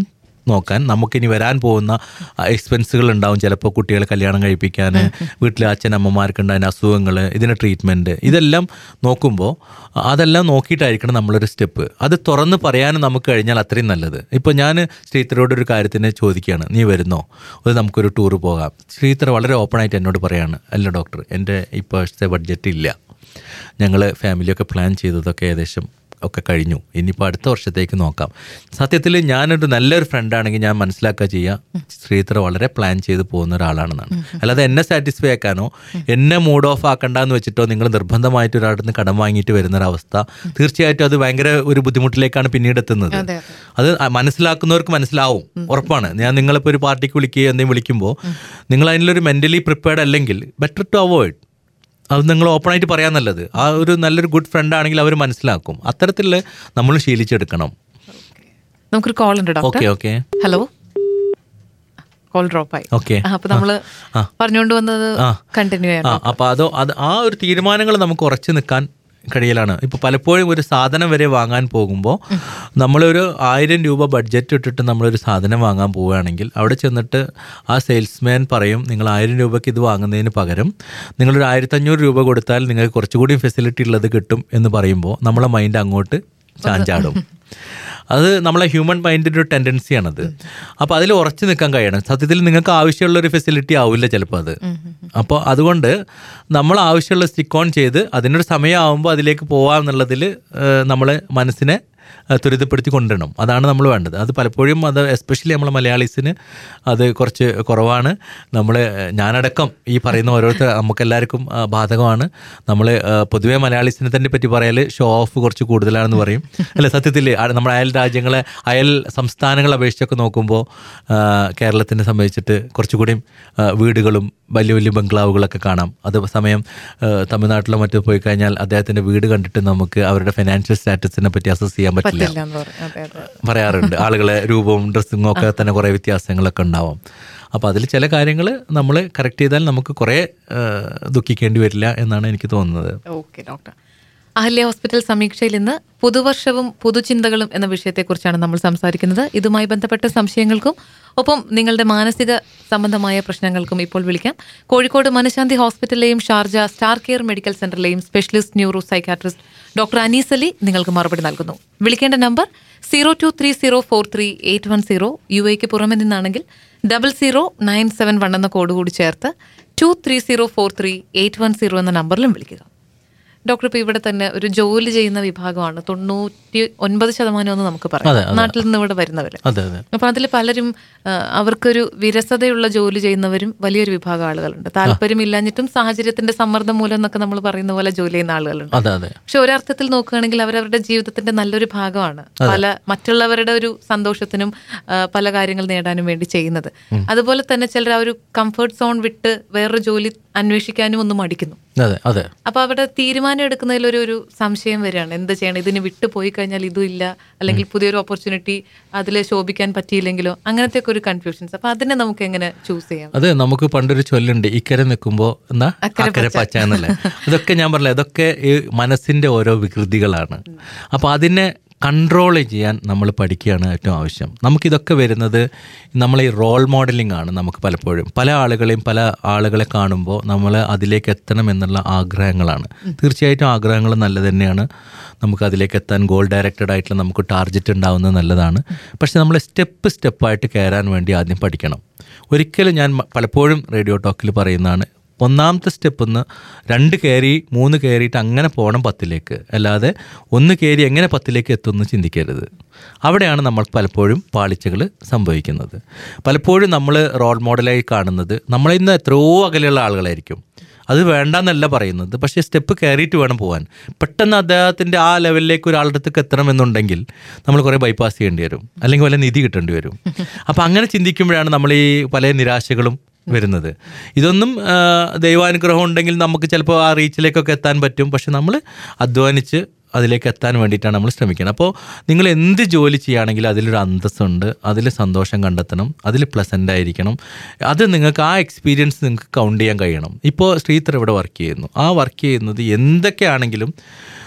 നോക്കാൻ നമുക്കിനി വരാൻ പോകുന്ന എക്സ്പെൻസുകൾ ഉണ്ടാവും ചിലപ്പോൾ കുട്ടികളെ കല്യാണം കഴിപ്പിക്കാൻ വീട്ടിലെ അച്ഛൻ അമ്മമാർക്ക് ഉണ്ടാകുന്ന അസുഖങ്ങൾ ഇതിന് ട്രീറ്റ്മെൻറ്റ് ഇതെല്ലാം നോക്കുമ്പോൾ അതെല്ലാം നോക്കിയിട്ടായിരിക്കണം നമ്മളൊരു സ്റ്റെപ്പ് അത് തുറന്ന് പറയാനും നമുക്ക് കഴിഞ്ഞാൽ അത്രയും നല്ലത് ഇപ്പോൾ ഞാൻ ശ്രീധരോട് ഒരു കാര്യത്തിന് ചോദിക്കുകയാണ് നീ വരുന്നോ അത് നമുക്കൊരു ടൂർ പോകാം ശ്രീധർ വളരെ ഓപ്പണായിട്ട് എന്നോട് പറയാണ് അല്ല ഡോക്ടർ എൻ്റെ ഇപ്പോഴത്തെ ബഡ്ജറ്റ് ഇല്ല ഞങ്ങൾ ഫാമിലിയൊക്കെ പ്ലാൻ ചെയ്തതൊക്കെ ഏകദേശം ഒക്കെ കഴിഞ്ഞു ഇനിയിപ്പോൾ അടുത്ത വർഷത്തേക്ക് നോക്കാം സത്യത്തിൽ ഞാനൊരു നല്ലൊരു ഫ്രണ്ടാണെങ്കിൽ ഞാൻ മനസ്സിലാക്കുക ചെയ്യുക ശ്രീധർ വളരെ പ്ലാൻ ചെയ്ത് പോകുന്ന ഒരാളാണെന്നാണ് അല്ലാതെ എന്നെ സാറ്റിസ്ഫൈ ആക്കാനോ എന്നെ മൂഡ് ഓഫ് ആക്കണ്ടെന്ന് വെച്ചിട്ടോ നിങ്ങൾ നിർബന്ധമായിട്ട് ഒരാളുടെ നിന്ന് കടം വാങ്ങിയിട്ട് വരുന്നൊരവസ്ഥ തീർച്ചയായിട്ടും അത് ഭയങ്കര ഒരു ബുദ്ധിമുട്ടിലേക്കാണ് പിന്നീട് എത്തുന്നത് അതെ, അത് മനസ്സിലാക്കുന്നവർക്ക് മനസ്സിലാവും ഉറപ്പാണ് ഞാൻ നിങ്ങളിപ്പോൾ ഒരു പാർട്ടിക്ക് വിളിക്കുകയോ എന്തെങ്കിലും വിളിക്കുമ്പോൾ നിങ്ങൾ അതിലൊരു മെന്റലി പ്രിപ്പയർഡ് അല്ലെങ്കിൽ ബെറ്റർ ടു അവോയ്ഡ് അത് നിങ്ങൾ ഓപ്പണായിട്ട് പറയാൻ നല്ലത് ആ ഒരു നല്ലൊരു ഗുഡ് ഫ്രണ്ട് ആണെങ്കിൽ അവർ മനസ്സിലാക്കും അത്തരത്തിൽ നമ്മൾ ശീലിച്ചെടുക്കണം നമുക്കൊരു കോൾ ഉണ്ട് doctor okay okay hello call drop ആയി ഓക്കെ ആ, അപ്പൊ നമ്മള് ആ. പറഞ്ഞുകൊണ്ട് വന്നത് ആ. കണ്ടിന്യൂ ആ ചെയ്യണം അപ്പോൾ അതോ അത് ആ ഒരു തീരുമാനങ്ങൾ നമുക്ക് ഉറച്ചു നിൽക്കാൻ കഴിയലാണ് ഇപ്പോൾ പലപ്പോഴും ഒരു സാധനം വരെ വാങ്ങാൻ പോകുമ്പോൾ നമ്മളൊരു ആയിരം രൂപ ബഡ്ജറ്റ് ഇട്ടിട്ട് നമ്മളൊരു സാധനം വാങ്ങാൻ പോവുകയാണെങ്കിൽ അവിടെ ചെന്നിട്ട് ആ സെയിൽസ്മാൻ പറയും നിങ്ങൾ ആയിരം രൂപയ്ക്ക് ഇത് വാങ്ങുന്നതിന് പകരം നിങ്ങളൊരു ആയിരത്തഞ്ഞൂറ് രൂപ കൊടുത്താൽ നിങ്ങൾക്ക് കുറച്ചുകൂടി ഫെസിലിറ്റി ഉള്ളത് കിട്ടും എന്ന് പറയുമ്പോൾ നമ്മളെ മൈൻഡ് അങ്ങോട്ട് ചാഞ്ചാടും അത് നമ്മളെ ഹ്യൂമൻ മൈൻഡിൻ്റെ ഒരു ടെൻഡൻസിയാണത് അപ്പോൾ അതിൽ ഉറച്ചു നിൽക്കാൻ കഴിയണം സത്യത്തിൽ നിങ്ങൾക്ക് ആവശ്യമുള്ള ഒരു ഫെസിലിറ്റി ആവില്ല ചിലപ്പോൾ അത് അപ്പോൾ അതുകൊണ്ട് നമ്മൾ ആവശ്യമുള്ള സ്റ്റിക്ക് ഓൺ ചെയ്ത് അതിനൊരു സമയമാകുമ്പോൾ അതിലേക്ക് പോകാമെന്നുള്ളതിൽ നമ്മൾ മനസ്സിനെ ഏഹ്, ത്വരിതപ്പെടുത്തി കൊണ്ടുവരണം അതാണ് നമ്മൾ വേണ്ടത് അത് പലപ്പോഴും അത് എസ്പെഷ്യലി നമ്മളെ മലയാളീസിന് അത് കുറച്ച് കുറവാണ് നമ്മൾ ഞാനടക്കം ഈ പറയുന്ന ഓരോരുത്തർ നമുക്കെല്ലാവർക്കും ആ, ബാധകമാണ് നമ്മൾ പൊതുവേ മലയാളീസിനെ തന്നെ പറ്റി പറയാൽ ഷോ ഓഫ് കുറച്ച് കൂടുതലാണെന്ന് പറയും അല്ല സത്യത്തിൽ ആ, നമ്മുടെ അയൽ രാജ്യങ്ങളെ അയൽ സംസ്ഥാനങ്ങളെ അപേക്ഷിച്ചൊക്കെ നോക്കുമ്പോൾ ആ, കേരളത്തിനെ സംബന്ധിച്ചിട്ട് കുറച്ചുകൂടിയും ആ, വീടുകളും വലിയ വലിയ ബംഗ്ലാവുകളൊക്കെ കാണാം അത് സമയം ആ, തമിഴ്നാട്ടിലോ മറ്റോ പോയി കഴിഞ്ഞാൽ അദ്ദേഹത്തിൻ്റെ വീട് കണ്ടിട്ട് നമുക്ക് അവരുടെ ഫിനാൻഷ്യൽ സ്റ്റാറ്റസിനെ പറ്റി അസസ് ചെയ്യാൻ പറ്റില്ല പറ്റില്ല എന്ന് പറയും അതെ അതെ പറയാറുണ്ട് ആളുകളെ രൂപവും ഡ്രസ്സിങ്ങും ഒക്കെ തന്നെ കുറേ വ്യത്യാസങ്ങളൊക്കെ ഉണ്ടാവും അപ്പോൾ അതിൽ ചില കാര്യങ്ങൾ നമ്മൾ കറക്റ്റ് ചെയ്താൽ നമുക്ക് കുറേ ആ, ദുഃഖിക്കേണ്ടി വരില്ല എന്നാണ് എനിക്ക് തോന്നുന്നത് ഓക്കെ ഡോക്ടർ അഹല്യ ഹോസ്പിറ്റൽ സമീക്ഷയിൽ ഇന്ന് പുതുവർഷവും പുതുചിന്തകളും എന്ന വിഷയത്തെക്കുറിച്ചാണ് നമ്മൾ സംസാരിക്കുന്നത് ഇതുമായി ബന്ധപ്പെട്ട സംശയങ്ങൾക്കും ഒപ്പം നിങ്ങളുടെ മാനസിക സംബന്ധമായ പ്രശ്നങ്ങൾക്കും ഇപ്പോൾ വിളിക്കാം കോഴിക്കോട് മനശാന്തി ഹോസ്പിറ്റലിലെയും ഷാർജ സ്റ്റാർ കെയർ മെഡിക്കൽ സെന്ററിലെയും specialist neuro psychiatrist doctor Anees Ali നിങ്ങൾക്ക് മറുപടി നൽകുന്നു വിളിക്കേണ്ട number zero two three zero four three eight one zero U K പുറമെ നിന്നാണെങ്കിൽ double zero nine seven one എന്ന കോഡ് കൂടി ചേർത്ത് two three zero four three eight one zero എന്ന നമ്പറിലും വിളിക്കുക ഡോക്ടർ ഇപ്പൊ ഇവിടെ തന്നെ ഒരു ജോലി ചെയ്യുന്ന വിഭാഗമാണ് തൊണ്ണൂറ്റി ഒൻപത് ശതമാനം എന്ന് നമുക്ക് അതെ, പറയാം അതെ. നാട്ടിൽ നിന്ന് ഇവിടെ വരുന്നവര് അതെ അതെ അപ്പൊ അതിൽ പലരും ആ, അവർക്കൊരു വിരസതയുള്ള ജോലി ചെയ്യുന്നവരും വലിയൊരു വിഭാഗം ആളുകളുണ്ട് താല്പര്യമില്ലാഞ്ഞിട്ടും സാഹചര്യത്തിന്റെ സമ്മർദ്ദം മൂലം എന്നൊക്കെ നമ്മൾ പറയുന്ന പോലെ ജോലി ചെയ്യുന്ന ആളുകളുണ്ട് അതെ അതെ പക്ഷെ ഒരർത്ഥത്തിൽ നോക്കുകയാണെങ്കിൽ അവരവരുടെ ജീവിതത്തിന്റെ നല്ലൊരു ഭാഗമാണ് പല മറ്റുള്ളവരുടെ ഒരു സന്തോഷത്തിനും ആ, പല കാര്യങ്ങൾ നേടാനും വേണ്ടി ചെയ്യുന്നത് അതുപോലെ തന്നെ ചിലർ ആ ഒരു കംഫർട്ട് സോൺ വിട്ട് വേറൊരു ജോലി അന്വേഷിക്കാനും ഒന്നും മടിക്കുന്നു അതെ അതെ അപ്പൊ അവിടെ തീരുമാനം എടുക്കുന്നതിൽ ഒരു ഒരു സംശയം വരികയാണ് എന്ത് ചെയ്യണം ഇതിന് വിട്ടു പോയി കഴിഞ്ഞാൽ ഇതും ഇല്ല അല്ലെങ്കിൽ പുതിയൊരു ഓപ്പർച്യൂണിറ്റി അതിൽ ശോഭിക്കാൻ പറ്റിയില്ലെങ്കിലോ അങ്ങനത്തെ ഒക്കെ ഒരു കൺഫ്യൂഷൻസ് അപ്പൊ അതിനെ നമുക്ക് എങ്ങനെ ചൂസ് ചെയ്യാം അത് നമുക്ക് പണ്ടൊരു ചൊല്ലുണ്ട് ഇക്കരെ നിൽക്കുമ്പോൾ എന്താ അക്കരെ അക്കരെ പച്ച എന്നല്ലേ ഇതൊക്കെ ഞാൻ പറഞ്ഞില്ല ഇതൊക്കെ ഈ മനസ്സിൻ്റെ ഓരോ വികൃതികളാണ് അപ്പോൾ അതിനെ കൺട്രോൾ ചെയ്യാൻ നമ്മൾ പഠിക്കുകയാണ് ഏറ്റവും ആവശ്യം നമുക്കിതൊക്കെ വരുന്നത് നമ്മൾ ഈ റോൾ മോഡലിംഗ് ആണ് നമുക്ക് പലപ്പോഴും പല ആളുകളെയും പല ആളുകളെ കാണുമ്പോൾ നമ്മൾ അതിലേക്ക് എത്തണം എന്നുള്ള ആഗ്രഹങ്ങളാണ് തീർച്ചയായിട്ടും ആഗ്രഹങ്ങൾ നല്ലത് തന്നെയാണ് നമുക്ക് അതിലേക്ക് എത്താൻ ഗോൾ ഡയറക്റ്റഡ് ആയിട്ടുള്ള നമുക്ക് ടാർഗറ്റ് ഉണ്ടാവുന്നത് നല്ലതാണ് പക്ഷെ നമ്മൾ സ്റ്റെപ്പ് സ്റ്റെപ്പായിട്ട് കയറാൻ വേണ്ടി ആദ്യം പഠിക്കണം ഒരിക്കലും ഞാൻ മ- പലപ്പോഴും റേഡിയോ ടോക്കിൽ പറയുന്നതാണ് ഒന്നാമത്തെ സ്റ്റെപ്പ് ഒന്ന് രണ്ട് കയറി മൂന്ന് കയറിയിട്ട് അങ്ങനെ പോകണം പത്തിലേക്ക് അല്ലാതെ ഒന്ന് കയറി എങ്ങനെ പത്തിലേക്ക് എത്തുമെന്ന് ചിന്തിക്കരുത് അവിടെയാണ് നമ്മൾ പലപ്പോഴും പാളിച്ചകൾ സംഭവിക്കുന്നത് പലപ്പോഴും നമ്മൾ റോൾ മോഡലായി കാണുന്നത് നമ്മളിൽ നിന്ന് എത്രയോ അകലെയുള്ള ആളുകളായിരിക്കും അത് വേണ്ടെന്നല്ല പറയുന്നത് പക്ഷേ സ്റ്റെപ്പ് കയറിയിട്ട് വേണം പോകാൻ പെട്ടെന്ന് അദ്ദേഹത്തിൻ്റെ ആ ലെവലിലേക്ക് ഒരാളുടെ അടുത്തേക്ക് എത്തണമെന്നുണ്ടെങ്കിൽ നമ്മൾ കുറേ ബൈപ്പാസ് ചെയ്യേണ്ടി വരും അല്ലെങ്കിൽ വല്ല നിധി കിട്ടേണ്ടി വരും അപ്പം അങ്ങനെ ചിന്തിക്കുമ്പോഴാണ് നമ്മൾ ഈ പല നിരാശകളും വരുന്നത് ഇതൊന്നും ആ, ദൈവാനുഗ്രഹം ഉണ്ടെങ്കിൽ നമുക്ക് ചിലപ്പോൾ ആ റീച്ചിലേക്കൊക്കെ എത്താൻ പറ്റും പക്ഷെ നമ്മൾ അധ്വാനിച്ച് അതിലേക്ക് എത്താൻ വേണ്ടിയിട്ടാണ് നമ്മൾ ശ്രമിക്കുന്നത് അപ്പോൾ നിങ്ങൾ എന്ത് ജോലി ചെയ്യുകയാണെങ്കിലും അതിലൊരു അന്തസ്സുണ്ട് അതിൽ സന്തോഷം കണ്ടെത്തണം അതിൽ പ്ലസൻ്റ് ആയിരിക്കണം അത് നിങ്ങൾക്ക് ആ എക്സ്പീരിയൻസ് നിങ്ങൾക്ക് കൗണ്ട് ചെയ്യാൻ കഴിയണം ഇപ്പോൾ ശ്രീധർ ഇവിടെ വർക്ക് ചെയ്യുന്നു ആ വർക്ക് ചെയ്യുന്നത് എന്തൊക്കെയാണെങ്കിലും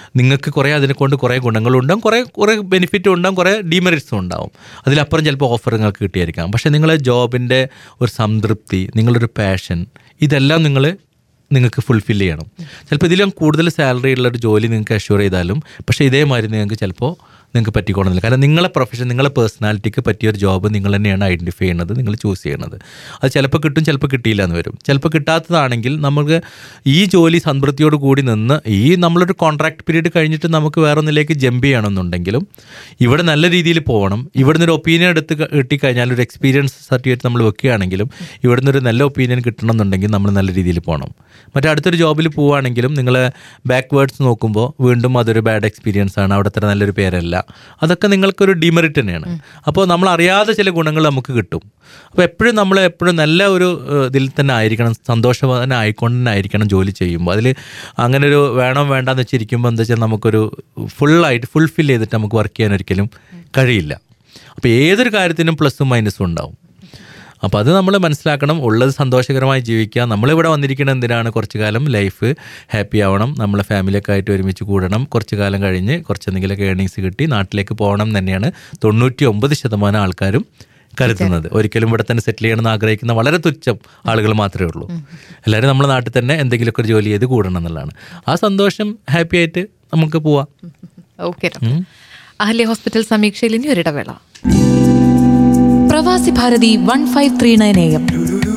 നിങ്ങൾക്ക് കുറേ അതിനെ കൊണ്ട് കുറേ ഗുണങ്ങളുണ്ടാകും കുറേ കുറേ ബെനിഫിറ്റും ഉണ്ടാകും കുറേ ഡിമെറിറ്റ്സും ഉണ്ടാവും അതിലപ്പുറം ചിലപ്പോൾ ഓഫർ നിങ്ങൾക്ക് കിട്ടിയായിരിക്കാം പക്ഷേ നിങ്ങളെ ജോബിൻ്റെ ഒരു സംതൃപ്തി നിങ്ങളൊരു പാഷൻ ഇതെല്ലാം നിങ്ങൾ നിങ്ങൾക്ക് ഫുൾഫിൽ ചെയ്യണം ചിലപ്പോൾ ഇതിലും കൂടുതൽ സാലറി ഉള്ള ഒരു ജോലി നിങ്ങൾക്ക് അഷ്യൂർ ചെയ്താലും പക്ഷേ ഇതേമാതിരി നിങ്ങൾക്ക് ചിലപ്പോൾ നിങ്ങൾക്ക് പറ്റിക്കോണമെന്നില്ല കാരണം നിങ്ങളെ പ്രൊഫഷൻ നിങ്ങളെ പേഴ്സണാലിറ്റിക്ക് പറ്റിയ ഒരു ജോബ് നിങ്ങൾ തന്നെയാണ് ഐഡൻറ്റിഫൈ ചെയ്യുന്നത് നിങ്ങൾ ചൂസ് ചെയ്യുന്നത് അത് ചിലപ്പോൾ കിട്ടും ചിലപ്പോൾ കിട്ടിയില്ല എന്ന് വരും ചിലപ്പോൾ കിട്ടാത്തതാണെങ്കിൽ നമുക്ക് ഈ ജോലി സംതൃപ്തിയോട് കൂടി നിന്ന് ഈ നമ്മളൊരു കോൺട്രാക്ട് പീരീഡ് കഴിഞ്ഞിട്ട് നമുക്ക് വേറെ ഒന്നിലേക്ക് ജമ്പ് ചെയ്യണമെന്നുണ്ടെങ്കിലും ഇവിടെ നല്ല രീതിയിൽ പോകണം ഇവിടുന്ന് ഒരു ഒപ്പീനിയൻ എടുത്ത് ക- കിട്ടിക്കഴിഞ്ഞാൽ ഒരു എക്സ്പീരിയൻസ് സർട്ടിഫിക്കറ്റ് നമ്മൾ വെക്കുകയാണെങ്കിലും ഇവിടുന്ന് ഒരു നല്ല ഒപ്പീനിയൻ കിട്ടണമെന്നുണ്ടെങ്കിൽ നമ്മൾ നല്ല രീതിയിൽ പോകണം മറ്റേ അടുത്തൊരു ജോബിൽ പോവുകയാണെങ്കിലും നിങ്ങൾ ബാക്ക്വേർഡ്സ് നോക്കുമ്പോൾ വീണ്ടും അതൊരു ബാഡ് എക്സ്പീരിയൻസ് ആണ് അവിടെ അത്ര നല്ലൊരു പേരല്ല അതൊക്കെ നിങ്ങൾക്കൊരു ഡിമെറിറ്റ് തന്നെയാണ് അപ്പോൾ നമ്മൾ അറിയാതെ ചില ഗുണങ്ങൾ നമുക്ക് കിട്ടും അപ്പോൾ എപ്പോഴും നമ്മൾ എപ്പോഴും നല്ല ഒരു ഏഹ്, ഇതിൽ തന്നെ ആയിരിക്കണം സന്തോഷവാനായിക്കൊണ്ട് തന്നെ ആയിരിക്കണം ജോലി ചെയ്യുമ്പോൾ അതിൽ അങ്ങനെ ഒരു വേണം വേണ്ടാന്ന് വെച്ചിരിക്കുമ്പോൾ എന്താ വെച്ചാൽ നമുക്കൊരു ഫുള്ളായിട്ട് ഫുൾഫിൽ ചെയ്തിട്ട് നമുക്ക് വർക്ക് ചെയ്യാൻ ഒരിക്കലും കഴിയില്ല അപ്പോൾ ഏതൊരു കാര്യത്തിനും പ്ലസും മൈനസും ഉണ്ടാവും അപ്പോൾ അത് നമ്മൾ മനസ്സിലാക്കണം ഉള്ളത് സന്തോഷകരമായി ജീവിക്കുക നമ്മളിവിടെ വന്നിരിക്കുന്നത് എന്തിനാണ് കുറച്ച് കാലം ലൈഫ് ഹാപ്പി ആവണം നമ്മളെ ഫാമിലിയൊക്കെ ആയിട്ട് ഒരുമിച്ച് കൂടണം കുറച്ച് കാലം കഴിഞ്ഞ് കുറച്ച് എന്തെങ്കിലുമൊക്കെ ഏണിങ്സ് കിട്ടി നാട്ടിലേക്ക് പോകണം എന്ന് തന്നെയാണ് തൊണ്ണൂറ്റി ഒമ്പത് ശതമാനം ആൾക്കാരും കരുതുന്നത് ഒരിക്കലും ഇവിടെ തന്നെ സെറ്റിൽ ചെയ്യണമെന്ന് ആഗ്രഹിക്കുന്ന വളരെ തുച്ഛം ആളുകൾ മാത്രമേ ഉള്ളൂ എല്ലാവരും നമ്മുടെ നാട്ടിൽ തന്നെ എന്തെങ്കിലുമൊക്കെ ഒരു ജോലി ചെയ്ത് കൂടണം എന്നുള്ളതാണ് ആ സന്തോഷം ഹാപ്പി ആയിട്ട് നമുക്ക് പോവാം ഓക്കെ അഹല്യ ഹോസ്പിറ്റൽ സമീക്ഷയിൽ ഇനി ഒരിടവേള Pravasi Bharathi one five three nine A M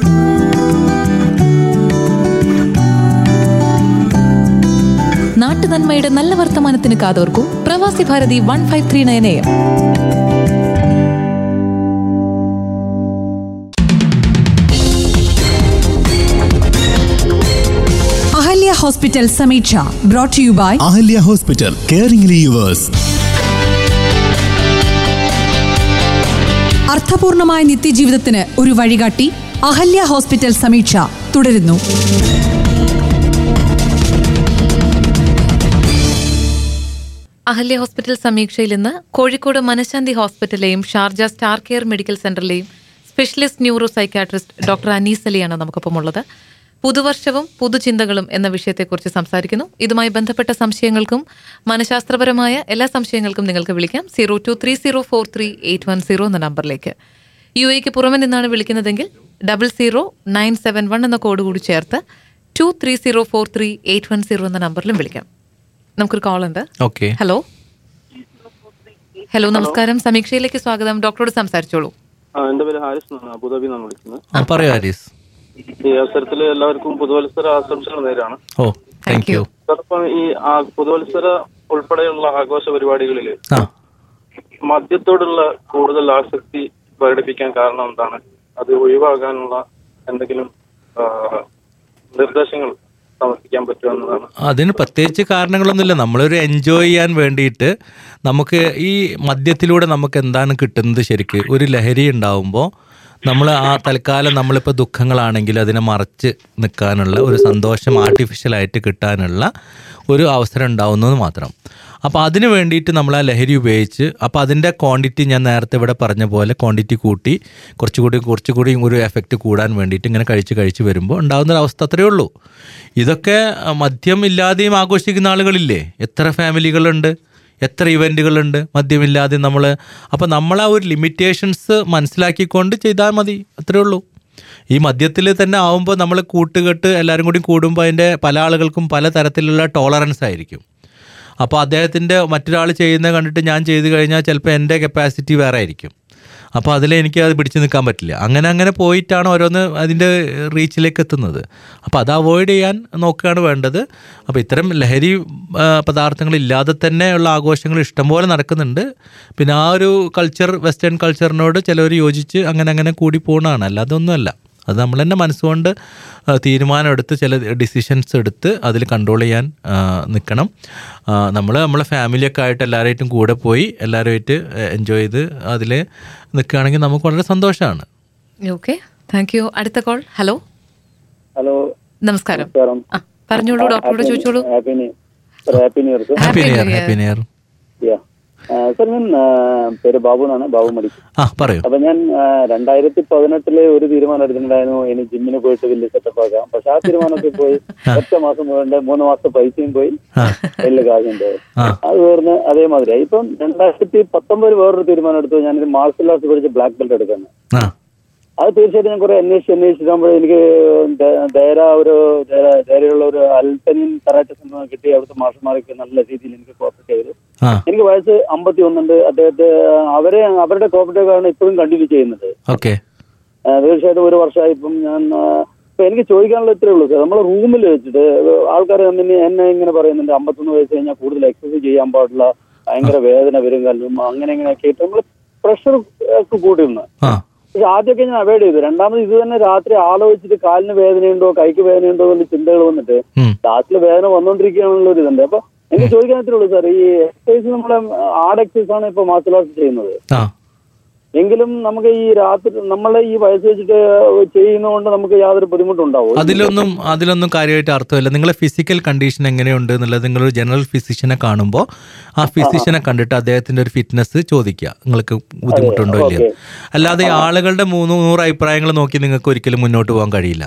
നാട്ടുനന്മയുടെ നല്ല വർത്തമാനത്തിന് കാതോർക്കൂ Pravasi Bharathi one five three nine A M Ahalya hospital Sameeksha brought you by Ahalya hospital caring yours അർത്ഥപൂർണമായ നിത്യജീവിതത്തിന് ഒരു വഴികാട്ടി അഹല്യ ഹോസ്പിറ്റൽ സമീക്ഷ തുടരുന്നു അഹല്യ ഹോസ്പിറ്റൽ സമീക്ഷയിൽ ഇന്ന് കോഴിക്കോട് മനശാന്തി ഹോസ്പിറ്റലിലെയും ഷാർജ സ്റ്റാർ കെയർ മെഡിക്കൽ സെന്ററിലെയും specialist neuro psychiatrist doctor Anees അലിയാണ് നമുക്കൊപ്പം ഉള്ളത് പുതുവർഷവും പുതുചിന്തകളും എന്ന വിഷയത്തെക്കുറിച്ച് സംസാരിക്കുന്നു ഇതുമായി ബന്ധപ്പെട്ട സംശയങ്ങൾക്കും മനഃശാസ്ത്രപരമായ എല്ലാ സംശയങ്ങൾക്കും നിങ്ങൾക്ക് വിളിക്കാം zero two three zero four three eight one zero എന്ന നമ്പറിലേക്ക് യു എക്ക് പുറമെ നിന്നാണ് വിളിക്കുന്നതെങ്കിൽ double zero nine seven one എന്ന കോഡ് കൂടി ചേർത്ത് two three zero four three eight one zero എന്ന നമ്പറിലും വിളിക്കാം നമുക്കൊരു കോൾ ഉണ്ട് ഓക്കെ ഹലോ ഹലോ നമസ്കാരം സമീക്ഷയിലേക്ക് സ്വാഗതം ഡോക്ടറോട് സംസാരിച്ചോളൂ ആ എന്റെ പേര് ഹാരിസ് എന്നാണ് അബുദാബി എന്നാണ് വിളിക്കുന്നത് പറയൂ ഹരീസ് ഈ അവസരത്തിൽ എല്ലാവർക്കും പുതുവത്സര ആശംസകൾ നേരാണ് ഓ താങ്ക് യു സാർ ഇപ്പം ഈ ആ- പുതുവത്സര ഉൾപ്പെടെയുള്ള ആഘോഷ പരിപാടികളിൽ ആ മദ്യത്തോടുള്ള കൂടുതൽ ആസക്തി പ്രകടിപ്പിക്കാൻ കാരണം എന്താണ് അത് ഒഴിവാക്കാനുള്ള എന്തെങ്കിലും ആ, നിർദ്ദേശങ്ങൾ സമർപ്പിക്കാൻ പറ്റുമെന്നതാണ് അതിന് പ്രത്യേകിച്ച് കാരണങ്ങളൊന്നുമില്ല നമ്മളൊരു എൻജോയ് ചെയ്യാൻ വേണ്ടിയിട്ട് നമുക്ക് ഈ മദ്യത്തിലൂടെ നമുക്ക് എന്താണ് കിട്ടുന്നത് ശരിക്ക് ഒരു ലഹരി ഉണ്ടാവുമ്പോൾ നമ്മൾ ആ തൽക്കാലം നമ്മളിപ്പോൾ ദുഃഖങ്ങളാണെങ്കിൽ അതിനെ മറച്ച് നിൽക്കാനുള്ള ഒരു സന്തോഷം ആർട്ടിഫിഷ്യലായിട്ട് കിട്ടാനുള്ള ഒരു അവസരം ഉണ്ടാവുന്നത് മാത്രം അപ്പോൾ അതിന് വേണ്ടിയിട്ട് നമ്മൾ ആ ലഹരി ഉപയോഗിച്ച് അപ്പോൾ അതിൻ്റെ ക്വാണ്ടിറ്റി ഞാൻ നേരത്തെ ഇവിടെ പറഞ്ഞ പോലെ ക്വാണ്ടിറ്റി കൂട്ടി കുറച്ചുകൂടി കുറച്ചുകൂടി ഒരു എഫക്റ്റ് കൂടാൻ വേണ്ടിയിട്ട് ഇങ്ങനെ കഴിച്ച് കഴിച്ച് വരുമ്പോൾ ഉണ്ടാകുന്ന ഒരു അവസ്ഥ അത്രയേ ഉള്ളൂ ഇതൊക്കെ അഹ്, മദ്യം ഇല്ലാതെയും ആഘോഷിക്കുന്ന ആളുകളില്ലേ എത്ര ഫാമിലികളുണ്ട് എത്ര ഇവൻറ്റുകളുണ്ട് മദ്യമില്ലാതെ നമ്മൾ അപ്പോൾ നമ്മൾ ആ ഒരു ലിമിറ്റേഷൻസ് മനസ്സിലാക്കിക്കൊണ്ട് ചെയ്താൽ മതി അത്രയേ ഉള്ളൂ ഈ മദ്യത്തിൽ തന്നെ ആവുമ്പോൾ നമ്മൾ കൂട്ടുകെട്ട് എല്ലാവരും കൂടി കൂടുമ്പോൾ അതിൻ്റെ പല ആളുകൾക്കും പല തരത്തിലുള്ള ടോളറൻസ് ആയിരിക്കും അപ്പോൾ അദ്ദേഹത്തിൻ്റെ മറ്റൊരാൾ ചെയ്യുന്നത് കണ്ടിട്ട് ഞാൻ ചെയ്ത് കഴിഞ്ഞാൽ ചിലപ്പോൾ എൻ്റെ കപ്പാസിറ്റി വേറെ ആയിരിക്കും അപ്പോൾ അതിൽ എനിക്ക് അത് പിടിച്ചു നിൽക്കാൻ പറ്റില്ല അങ്ങനെ അങ്ങനെ പോയിട്ടാണ് ഓരോന്ന് അതിൻ്റെ റീച്ചിലേക്ക് എത്തുന്നത് അപ്പോൾ അത് അവോയ്ഡ് ചെയ്യാൻ നോക്കുകയാണ് വേണ്ടത് അപ്പോൾ ഇത്തരം ലഹരി ആ, പദാർത്ഥങ്ങൾ ഇല്ലാതെ തന്നെ ഉള്ള ആഘോഷങ്ങൾ ഇഷ്ടംപോലെ നടക്കുന്നുണ്ട് പിന്നെ ആ ഒരു കൾച്ചർ വെസ്റ്റേൺ കൾച്ചറിനോട് ചിലവർ യോജിച്ച് അങ്ങനെ അങ്ങനെ കൂടി പോകുന്നതാണ് അല്ലാതെ ഒന്നുമല്ല അത് നമ്മൾ തന്നെ മനസ്സുകൊണ്ട് ആ, തീരുമാനമെടുത്ത് ചില ഡിസിഷൻസ് എടുത്ത് അതിൽ കൺട്രോൾ ചെയ്യാൻ നിൽക്കണം നമ്മൾ നമ്മളെ ഫാമിലിയൊക്കെ ആയിട്ട് എല്ലാവരായിട്ടും കൂടെ പോയി എല്ലാവരുമായിട്ട് എൻജോയ് ചെയ്ത് അതിൽ നിൽക്കുകയാണെങ്കിൽ നമുക്ക് വളരെ സന്തോഷമാണ് ഓക്കെ താങ്ക് യു അടുത്ത കോൾ ഹലോ ഹലോ നമസ്കാരം നമസ്കാരം ആ പറഞ്ഞോളൂ ഡോക്ടറോട് ചോദിച്ചോളൂ happy new happy new year happy Happy new year New Year. Happy new year ആ, സാർ ഞാൻ ആ, പേര് ബാബു എന്നാണ് ബാബു മടി ആ പറയൂ അപ്പൊ ഞാൻ ആ, രണ്ടായിരത്തി പതിനെട്ടില് ഒരു തീരുമാനം എടുത്തിട്ടുണ്ടായിരുന്നു ഇനി ജിമ്മിന് പോയിട്ട് വലിയ സെറ്റപ്പ് ആക്കാം പക്ഷെ ആ തീരുമാനത്തിൽ പോയി ഒറ്റ മാസം പോകണ്ട മൂന്ന് മാസത്തെ പൈസയും പോയി ആ വലിയ കാശും പോയി ആ അത് വേർന്ന് അതേമാതിരി ഇപ്പം രണ്ടായിരത്തി പത്തൊമ്പത് വേറൊരു തീരുമാനം എടുത്തു ഞാനൊരു മാർഷൽ ആർട്സ് പഠിച്ച് ബ്ലാക്ക് ബെൽറ്റ് എടുക്കുന്നത് ആ അത് തീർച്ചയായിട്ടും ഞാൻ കുറെ അന്വേഷിച്ച് അന്വേഷിക്കുമ്പോൾ എനിക്ക് ദേ- ദേര ഒരു ദേര- ദേരയുള്ള ഒരു അൽപ്പനിൻ കറാറ്റ സെന്റർ കിട്ടി അവിടുത്തെ മാഷന്മാരൊക്കെ നല്ല രീതിയിൽ എനിക്ക് കോപ്പറേറ്റ് ചെയ്തു ആ എനിക്ക് വയസ്സ് അമ്പത്തി ഒന്നുണ്ട് അദ്ദേഹത്തെ അവരെ അവരുടെ കോപ്പറേറ്റീവാണ് ഇപ്പോഴും കണ്ടിന്യൂ ചെയ്യുന്നത് ഓക്കെ ആ, തീർച്ചയായിട്ടും ഒരു വർഷമായി ഇപ്പം ഞാൻ ആ, ഇപ്പൊ എനിക്ക് ചോദിക്കാനുള്ള ഇത്രേ ഉള്ളൂ സാർ നമ്മളെ റൂമിൽ വെച്ചിട്ട് ആൾക്കാർ എന്നെ എന്നെ ഇങ്ങനെ പറയുന്നുണ്ട് അമ്പത്തൊന്ന് വയസ്സ് കഴിഞ്ഞാൽ കൂടുതൽ എക്സസൈസ് ചെയ്യാൻ പാടില്ല ഭയങ്കര വേദന വരും കല്ലും അങ്ങനെ ഇങ്ങനെയൊക്കെ ആയിട്ട് നമ്മൾ പ്രഷർ ഒക്കെ കൂട്ടിയിരുന്നു ആ പക്ഷെ ആദ്യമൊക്കെ ഞാൻ അവോയ്ഡ് ചെയ്തു രണ്ടാമത് ഇത് തന്നെ രാത്രി ആലോചിച്ചിട്ട് കാലിന് വേദനയുണ്ടോ കൈക്ക് വേദനയുണ്ടോ എന്നുള്ള ചിന്തകൾ വന്നിട്ട് ഉം. ലാസ്റ്റിൽ വേദന വന്നുകൊണ്ടിരിക്കുകയാണുള്ള ഒരു ഇതുണ്ട് അപ്പൊ എനിക്ക് ചോദിക്കാൻ ഇത്രേ ഉള്ളൂ സാർ ഈ എക്സസൈസ് നമ്മളെ ആഡ് എക്സസൈസ് ആണ് ഇപ്പൊ മാർഷൽ ആർട്സ് ചെയ്യുന്നത് ആ എങ്കിലും നമുക്ക് ഈ രാത്രി നമ്മളെ ഈ വയസ്സ് വെച്ചിട്ട് ചെയ്യുന്നതുകൊണ്ട് നമുക്ക് യാതൊരു ബുദ്ധിമുട്ടുണ്ടാവും അതിലൊന്നും അതിലൊന്നും കാര്യമായിട്ട് അർത്ഥമില്ല നിങ്ങളെ ഫിസിക്കൽ കണ്ടീഷൻ എങ്ങനെയുണ്ട് എന്നുള്ളത് നിങ്ങളൊരു ജനറൽ ഫിസിഷ്യനെ കാണുമ്പോൾ ആ ഫിസിഷ്യനെ കണ്ടിട്ട് അദ്ദേഹത്തിന്റെ ഒരു ഫിറ്റ്നസ് ചോദിക്കുക നിങ്ങൾക്ക് ബുദ്ധിമുട്ടുണ്ടോ ഇല്ലയോ അല്ലാതെ ഈ ആളുകളുടെ മൂന്ന് നൂറ് അഭിപ്രായങ്ങൾ നോക്കി നിങ്ങൾക്ക് ഒരിക്കലും മുന്നോട്ട് പോകാൻ കഴിയില്ല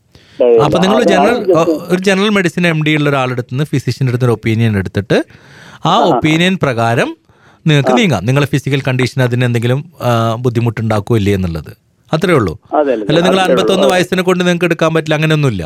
അപ്പൊ നിങ്ങൾ ജനറൽ ഒരു ജനറൽ മെഡിസിൻ എം ഡി ഉള്ള ഒരാളുടെ അടുത്ത് നിന്ന് ഫിസിഷ്യൻ്റെ അടുത്ത് ഒരു ഒപ്പീനിയൻ എടുത്തിട്ട് ആ ഒപ്പീനിയൻ പ്രകാരം നിങ്ങൾക്ക് നീങ്ങാം നിങ്ങളെ ഫിസിക്കൽ കണ്ടീഷൻ അതിന് എന്തെങ്കിലും ആ, ബുദ്ധിമുട്ടുണ്ടാക്കുമോ ഇല്ലേ എന്നുള്ളത് അത്രേ ഉള്ളൂ അതെ അല്ല നിങ്ങൾ അൻപത്തൊന്ന് വയസ്സിനെ കൊണ്ട് നിങ്ങൾക്ക് എടുക്കാൻ പറ്റില്ല അങ്ങനെയൊന്നുമില്ല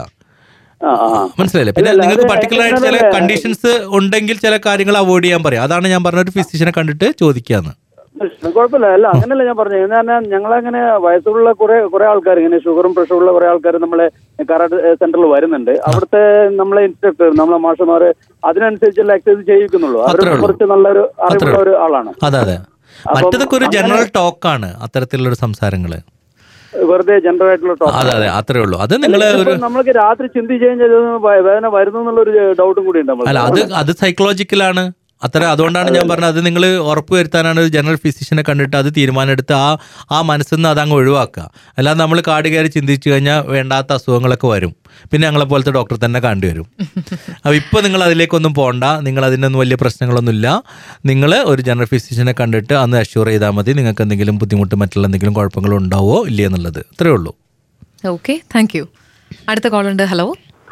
ആ ആ ആ. മനസ്സിലായില്ലേ പിന്നെ ഇല്ല, നിങ്ങൾക്ക് അത് പർട്ടിക്കുലർ ആയിട്ട് ചില എങ്ങനെയാണ് കണ്ടീഷൻസ് ഉണ്ടെങ്കിൽ ചില കാര്യങ്ങൾ അവോയ്ഡ് ചെയ്യാൻ പറയാം അതാണ് ഞാൻ പറഞ്ഞ ഒരു ഫിസിഷ്യനെ കണ്ടിട്ട് ചോദിക്കാന്ന് കുഴപ്പമില്ല അല്ല അങ്ങനെയല്ല ഞാൻ പറഞ്ഞത് എന്ന് പറഞ്ഞാൽ ഞങ്ങളങ്ങനെ വയസ്സുള്ള കുറെ കുറെ ആൾക്കാർ ഇങ്ങനെ ഷുഗറും പ്രഷറുള്ള കുറെ ആൾക്കാർ നമ്മളെ കരാട്ടെ സെന്ററിൽ വരുന്നുണ്ട് അവിടുത്തെ നമ്മളെ ഇൻസ്ട്രക്ടർ നമ്മളെ മാഷന്മാര് അതിനനുസരിച്ചുള്ള എക്സസൈസ് ചെയ്യിക്കുന്നുള്ളൂ അത്രേ അവർ ഉള്ളൂ. കുറച്ച് നല്ലൊരു അത്രേ അറിവുള്ള ഒരു ആളാണ് അതെ അതെ മറ്റതൊക്കെ ഒരു ജനറൽ ടോക്കാണ് അത്തരത്തിലുള്ള സംസാരങ്ങള് വെറുതെ ജനറൽ ആയിട്ടുള്ള ടോപ്പ് അതെ അതെ അത്രേ ഉള്ളൂ അത് നിങ്ങൾ ഒരു നമ്മൾക്ക് രാത്രി ചിന്തിച്ച് കഴിഞ്ഞാൽ ഇത് വ- വേദന വരുന്നു എന്നുള്ളൊരു ഡൗട്ടും കൂടി ഉണ്ട് അല്ല അത് നമ്മൾക്ക് അത് സൈക്കോളജിക്കലാണ് അത്ര അതുകൊണ്ടാണ് ഞാൻ പറഞ്ഞത് അത് നിങ്ങൾ ഉറപ്പ് വരുത്താനാണ് ഒരു ജനറൽ ഫിസിഷ്യനെ കണ്ടിട്ട് അത് തീരുമാനമെടുത്ത് ആ ആ മനസ്സിൽ നിന്ന് അതങ്ങ് ഒഴിവാക്കുക അല്ലാതെ നമ്മൾ കാട് കയറി ചിന്തിച്ചു കഴിഞ്ഞാൽ വേണ്ടാത്ത അസുഖങ്ങളൊക്കെ വരും പിന്നെ ഞങ്ങളെ പോലത്തെ ഡോക്ടറെ തന്നെ കാണേണ്ടി വരും അപ്പോൾ ഇപ്പോൾ നിങ്ങൾ അതിലേക്കൊന്നും പോകണ്ട നിങ്ങൾ അതിനൊന്നും വലിയ പ്രശ്നങ്ങളൊന്നുമില്ല നിങ്ങൾ ഒരു ജനറൽ ഫിസിഷ്യനെ കണ്ടിട്ട് അന്ന് അഷ്യൂർ ചെയ്താൽ മതി നിങ്ങൾക്ക് എന്തെങ്കിലും ബുദ്ധിമുട്ട് മറ്റുള്ള എന്തെങ്കിലും കുഴപ്പങ്ങളോ ഉണ്ടാവോ ഇല്ലേ എന്നുള്ളത് അത്രേ ഉള്ളൂ ഓക്കെ താങ്ക് യു അടുത്ത കോൾ ഉണ്ട് ഹലോ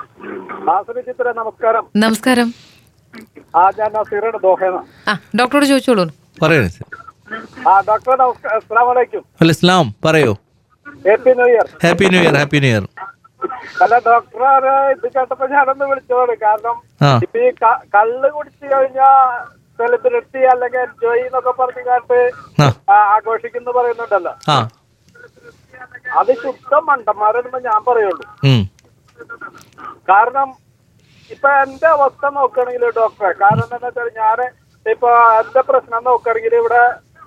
ചിത്ര നമസ്കാരം നമസ്കാരം ആ ഞാൻ നസീറുടെ ദോഹേന ആ ഡോക്ടറോട് ചോദിച്ചോളൂ പറയൂ ആ ഡോക്ടർ നമസ്കാരം അസ്സാം വലൈക്കും അല്ല ഇസ്ലാം പറയൂ happy new year happy new year happy new year അല്ല ഡോക്ടർ ഇത് കേട്ടപ്പോ ഞാനൊന്ന് വിളിച്ചതാണ് കാരണം ആ ഇപ്പൊ ഈ ക- കള്ള് കുടിച്ചു കഴിഞ്ഞാ സെലിബ്രിറ്റി അല്ലെങ്കിൽ എൻജോയ് എന്നൊക്കെ പറഞ്ഞു കാട്ട് ആ ആ, ആഘോഷിക്കുന്നു പറയുന്നുണ്ടല്ലോ ആ അത് ശുദ്ധം മണ്ടന്മാരെന്ന് ഞാൻ പറയുള്ളൂ ഉം കാരണം ഇപ്പൊ എന്റെ അവസ്ഥ നോക്കുകയാണെങ്കിൽ ഡോക്ടറെ കാരണം എന്താ വെച്ചാൽ ഞാന് ഇപ്പൊ എന്റെ പ്രശ്നം നോക്കുകയാണെങ്കിൽ ഇവിടെ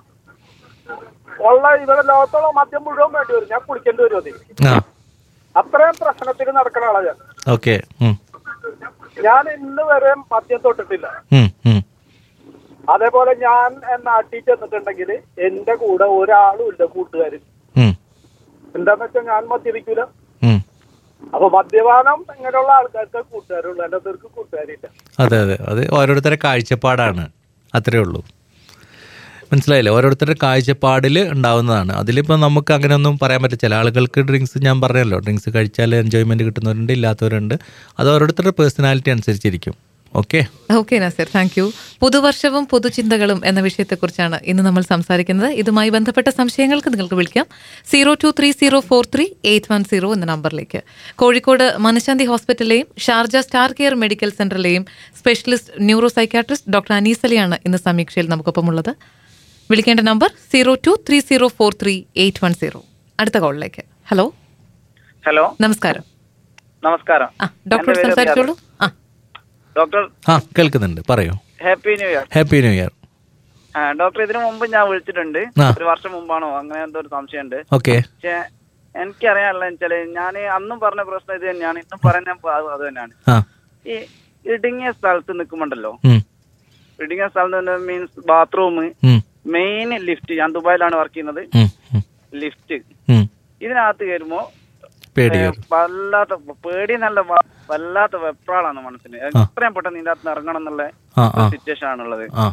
ഉള്ള ഇവിടെ ലോകത്തോളം മദ്യം മുഴുവൻ വേണ്ടി വരും ഞാൻ കുടിക്കേണ്ടി വരും അതിന് ആ അത്രയും പ്രശ്നത്തിൽ നടക്കണ ആളാ ഞാൻ ഓക്കെ ഉം ഞാൻ ഇന്ന് വരെ മദ്യം തൊട്ടിട്ടില്ല ഉം ഉം അതേപോലെ ഞാൻ നാട്ടിൽ ചെന്നിട്ടുണ്ടെങ്കിൽ എന്റെ കൂടെ ഒരാളും ഇല്ല കൂട്ടുകാര് ഉം എന്താന്ന് വെച്ചാൽ ഞാൻ മദ്യപിക്കൂല ഉം അപ്പൊ മദ്യപാനം ഇങ്ങനെയുള്ള ആൾക്കാർക്ക് കൂട്ടുകാരുള്ളൂ എന്റെ പേർക്ക് കൂട്ടുകാരില്ല അതെ അതെ അത് ഓരോരുത്തരുടെ കാഴ്ചപ്പാടാണ് അത്രേ ഉള്ളൂ മനസ്സിലായില്ലേ ഓരോരുത്തരുടെ കാഴ്ചപ്പാടിൽ ഉണ്ടാവുന്നതാണ് അതിലിപ്പോൾ നമുക്ക് അങ്ങനെയൊന്നും പറയാൻ പറ്റില്ല ചില ആളുകൾക്ക് ഡ്രിങ്ക്സ് ഞാൻ പറഞ്ഞല്ലോ ഡ്രിങ്ക്സ് കഴിച്ചാൽ എൻജോയ്മെൻറ്റ് കിട്ടുന്നവരുണ്ട് ഇല്ലാത്തവരുണ്ട് അത് ഓരോരുത്തരുടെ പേഴ്സണാലിറ്റി അനുസരിച്ചിരിക്കും okay okay Naseer thank you പുതുവർഷവും പുതുചിന്തകളും എന്ന വിഷയത്തെക്കുറിച്ചാണ് ഇന്ന് നമ്മൾ സംസാരിക്കുന്നത് ഇതുമായി ബന്ധപ്പെട്ട സംശയങ്ങൾക്ക് നിങ്ങൾക്ക് വിളിക്കാം zero two three zero four three eight one zero എന്ന നമ്പറിലേക്ക് കോഴിക്കോട് മനശാന്തി ഹോസ്പിറ്റലിലെയും ഷാർജ സ്റ്റാർ കെയർ മെഡിക്കൽ സെന്ററിലെയും സ്പെഷ്യലിസ്റ്റ് ന്യൂറോ സൈക്കാട്രിസ്റ്റ് ഡോക്ടർ അനീസലിയാണ് ഇന്ന് സമീക്ഷയിൽ നമുക്കൊപ്പമുള്ളത് വിളിക്കേണ്ട number zero two three zero four three eight one zero അടുത്ത കോളിലേക്ക് ഹലോ ഹലോ നമസ്കാരം നമസ്കാരം ആ ഡോക്ടർ എൻ്റെ പേര് സംസാരിച്ചോളൂ ആ ഡോക്ടർ ആ കേൾക്കുന്നുണ്ട് പറയൂ happy new year happy new year ആ, ഡോക്ടർ ഇതിനു മുമ്പ് ഞാൻ വിളിച്ചിട്ടുണ്ട് ആ. ഒരു വർഷം മുമ്പാണോ അങ്ങനെ എന്തോ ഒരു സംശയമുണ്ട് ഓക്കെ പക്ഷെ എനിക്കറിയാനുള്ള വെച്ചാല് ഞാൻ അന്നും പറഞ്ഞ പ്രശ്നം ഇത് തന്നെയാണ് ഇന്നും പറയുന്ന അത് അത് തന്നെയാണ് ആ ഈ ഇടുങ്ങിയ സ്ഥലത്ത് നിൽക്കുമ്പോണ്ടല്ലോ ഉം, ഇടുങ്ങിയ സ്ഥലത്ത് മീൻസ് ബാത്റൂം ഉം, മെയിൻ ലിഫ്റ്റ് ഞാൻ ദുബായിലാണ് വർക്ക് ചെയ്യുന്നത് ഉം, ഉം, ലിഫ്റ്റ് ഉം. ഇതിനകത്ത് കയറുമ്പോ പേടി ഏ, കയറും. വല്ലാത്ത പേടി നല്ല വ- വല്ലാത്ത വെപ്രാളാണ് മനസ്സിന് എത്രയും പെട്ടെന്ന് ഇതിന്റെ അകത്ത് ഇറങ്ങണം എന്നുള്ള ആ ആ സിറ്റുവേഷൻ ആണുള്ളത് ആ ആ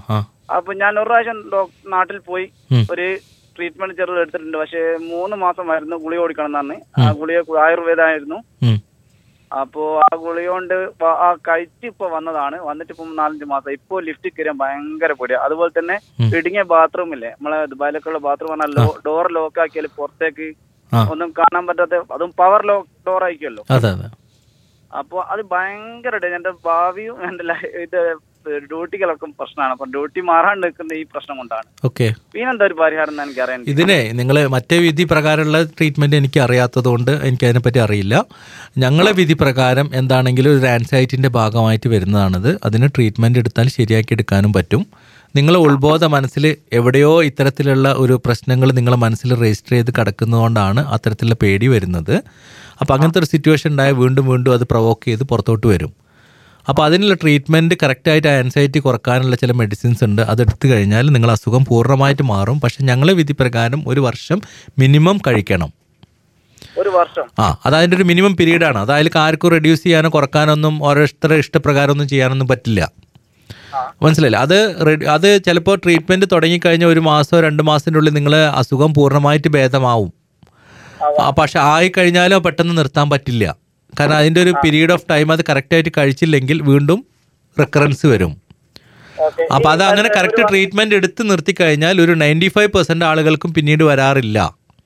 അപ്പൊ ഞാൻ ഒരു പ്രാവശ്യം ഡോ- നാട്ടിൽ പോയി ഉം. ഒരു ട്രീറ്റ്മെന്റ് ചെറുത് എടുത്തിട്ടുണ്ട് പക്ഷെ മൂന്ന് മാസം മരുന്ന് ഗുളിക ഓടിക്കണം എന്നാണ് ആ ഗുളിക ആയുർവേദമായിരുന്നു ഉം. അപ്പോ ആ ഗുളിക കൊണ്ട് പ- ആ കഴിച്ച് ഇപ്പൊ വന്നതാണ് വന്നിട്ട് ഇപ്പം നാലഞ്ച് മാസം ഇപ്പൊ ലിഫ്റ്റ് കയറാൻ ഭയങ്കര പൊടിയാ അതുപോലെ തന്നെ ഇടുങ്ങിയ ബാത്റൂം ഇല്ലേ നമ്മളെ ദുബായിലൊക്കെയുള്ള ബാത്റൂം പറഞ്ഞാൽ ഡോർ ലോക്ക് ആക്കിയാൽ പുറത്തേക്ക് ആ. ഒന്നും കാണാൻ പറ്റാത്ത അതും പവർ ലോക്ക് ഡോർ ആയിരിക്കുമല്ലോ അതെ അതെ അപ്പൊ അത് ഭയങ്കരമായിട്ട് എന്റെ ഭാവിയും എന്റെ ലൈ- ഇത് ഡ്യൂട്ടികളൊക്കെ പ്രശ്നമാണ് അപ്പൊ ഡ്യൂട്ടി മാറാണ്ട് നിൽക്കുന്ന ഈ പ്രശ്നം കൊണ്ടാണ് ഓക്കെ പിന്നെന്താ ഒരു പരിഹാരം എന്ന് എനിക്ക് അറിയാൻ ഇതിനെ നിങ്ങൾ മറ്റേ വിധി പ്രകാരമുള്ള ട്രീറ്റ്മെൻറ്റ് എനിക്ക് അറിയാത്തത് കൊണ്ട് എനിക്ക് അതിനെപ്പറ്റി അറിയില്ല ഞങ്ങളെ വിധി പ്രകാരം എന്താണെങ്കിലും ഒരു ആൻസൈറ്റിൻ്റെ ഭാഗമായിട്ട് വരുന്നതാണിത് അതിന് ട്രീറ്റ്മെൻറ്റ് എടുത്താൽ ശരിയാക്കി എടുക്കാനും പറ്റും നിങ്ങളെ ഉത്ബോധ മനസ്സിൽ എവിടെയോ ഇത്തരത്തിലുള്ള ഒരു പ്രശ്നങ്ങൾ നിങ്ങളെ മനസ്സിൽ രജിസ്റ്റർ ചെയ്ത് കിടക്കുന്നതുകൊണ്ടാണ് അത്തരത്തിലുള്ള പേടി വരുന്നത് അപ്പോൾ അങ്ങനത്തെ ഒരു സിറ്റുവേഷൻ ഉണ്ടായാൽ വീണ്ടും വീണ്ടും അത് പ്രൊവോക്ക് ചെയ്ത് പുറത്തോട്ട് വരും അപ്പോൾ അതിനുള്ള ട്രീറ്റ്മെൻറ്റ് കറക്റ്റായിട്ട് ആൻസൈറ്റി കുറക്കാനുള്ള ചില മെഡിസിൻസ് ഉണ്ട് അതെടുത്തു കഴിഞ്ഞാൽ നിങ്ങൾ അസുഖം പൂർണ്ണമായിട്ട് മാറും പക്ഷെ ഞങ്ങളെ വിധി പ്രകാരം ഒരു വർഷം മിനിമം കഴിക്കണം ഒരു വർഷം ആ അത് അതിൻ്റെ ഒരു മിനിമം പീരീഡാണ് അത് അതിൽ ആർക്കും റെഡ്യൂസ് ചെയ്യാനോ കുറക്കാനൊന്നും ഓരോരുത്തരുടെ ഇഷ്ടപ്രകാരമൊന്നും ചെയ്യാനൊന്നും പറ്റില്ല മനസ്സിലായില്ല അത് റെഡി അത് ചിലപ്പോൾ ട്രീറ്റ്മെൻറ്റ് തുടങ്ങിക്കഴിഞ്ഞ ഒരു മാസമോ രണ്ട് മാസത്തിൻ്റെ ഉള്ളിൽ നിങ്ങൾ അസുഖം പൂർണ്ണമായിട്ട് ഭേദമാവും ആ, പക്ഷെ ആയിക്കഴിഞ്ഞാലോ പെട്ടെന്ന് നിർത്താൻ പറ്റില്ല കാരണം അതിൻ്റെ ഒരു പീരീഡ് ഓഫ് ടൈം അത് കറക്റ്റായിട്ട് കഴിച്ചില്ലെങ്കിൽ വീണ്ടും റിക്കറൻസ് വരും അപ്പോൾ അത് അങ്ങനെ കറക്റ്റ് ട്രീറ്റ്മെൻറ്റ് എടുത്ത് നിർത്തി കഴിഞ്ഞാൽ ഒരു നയൻറ്റി ഫൈവ് പെർസെൻറ്റ് ആളുകൾക്കും പിന്നീട് വരാറില്ല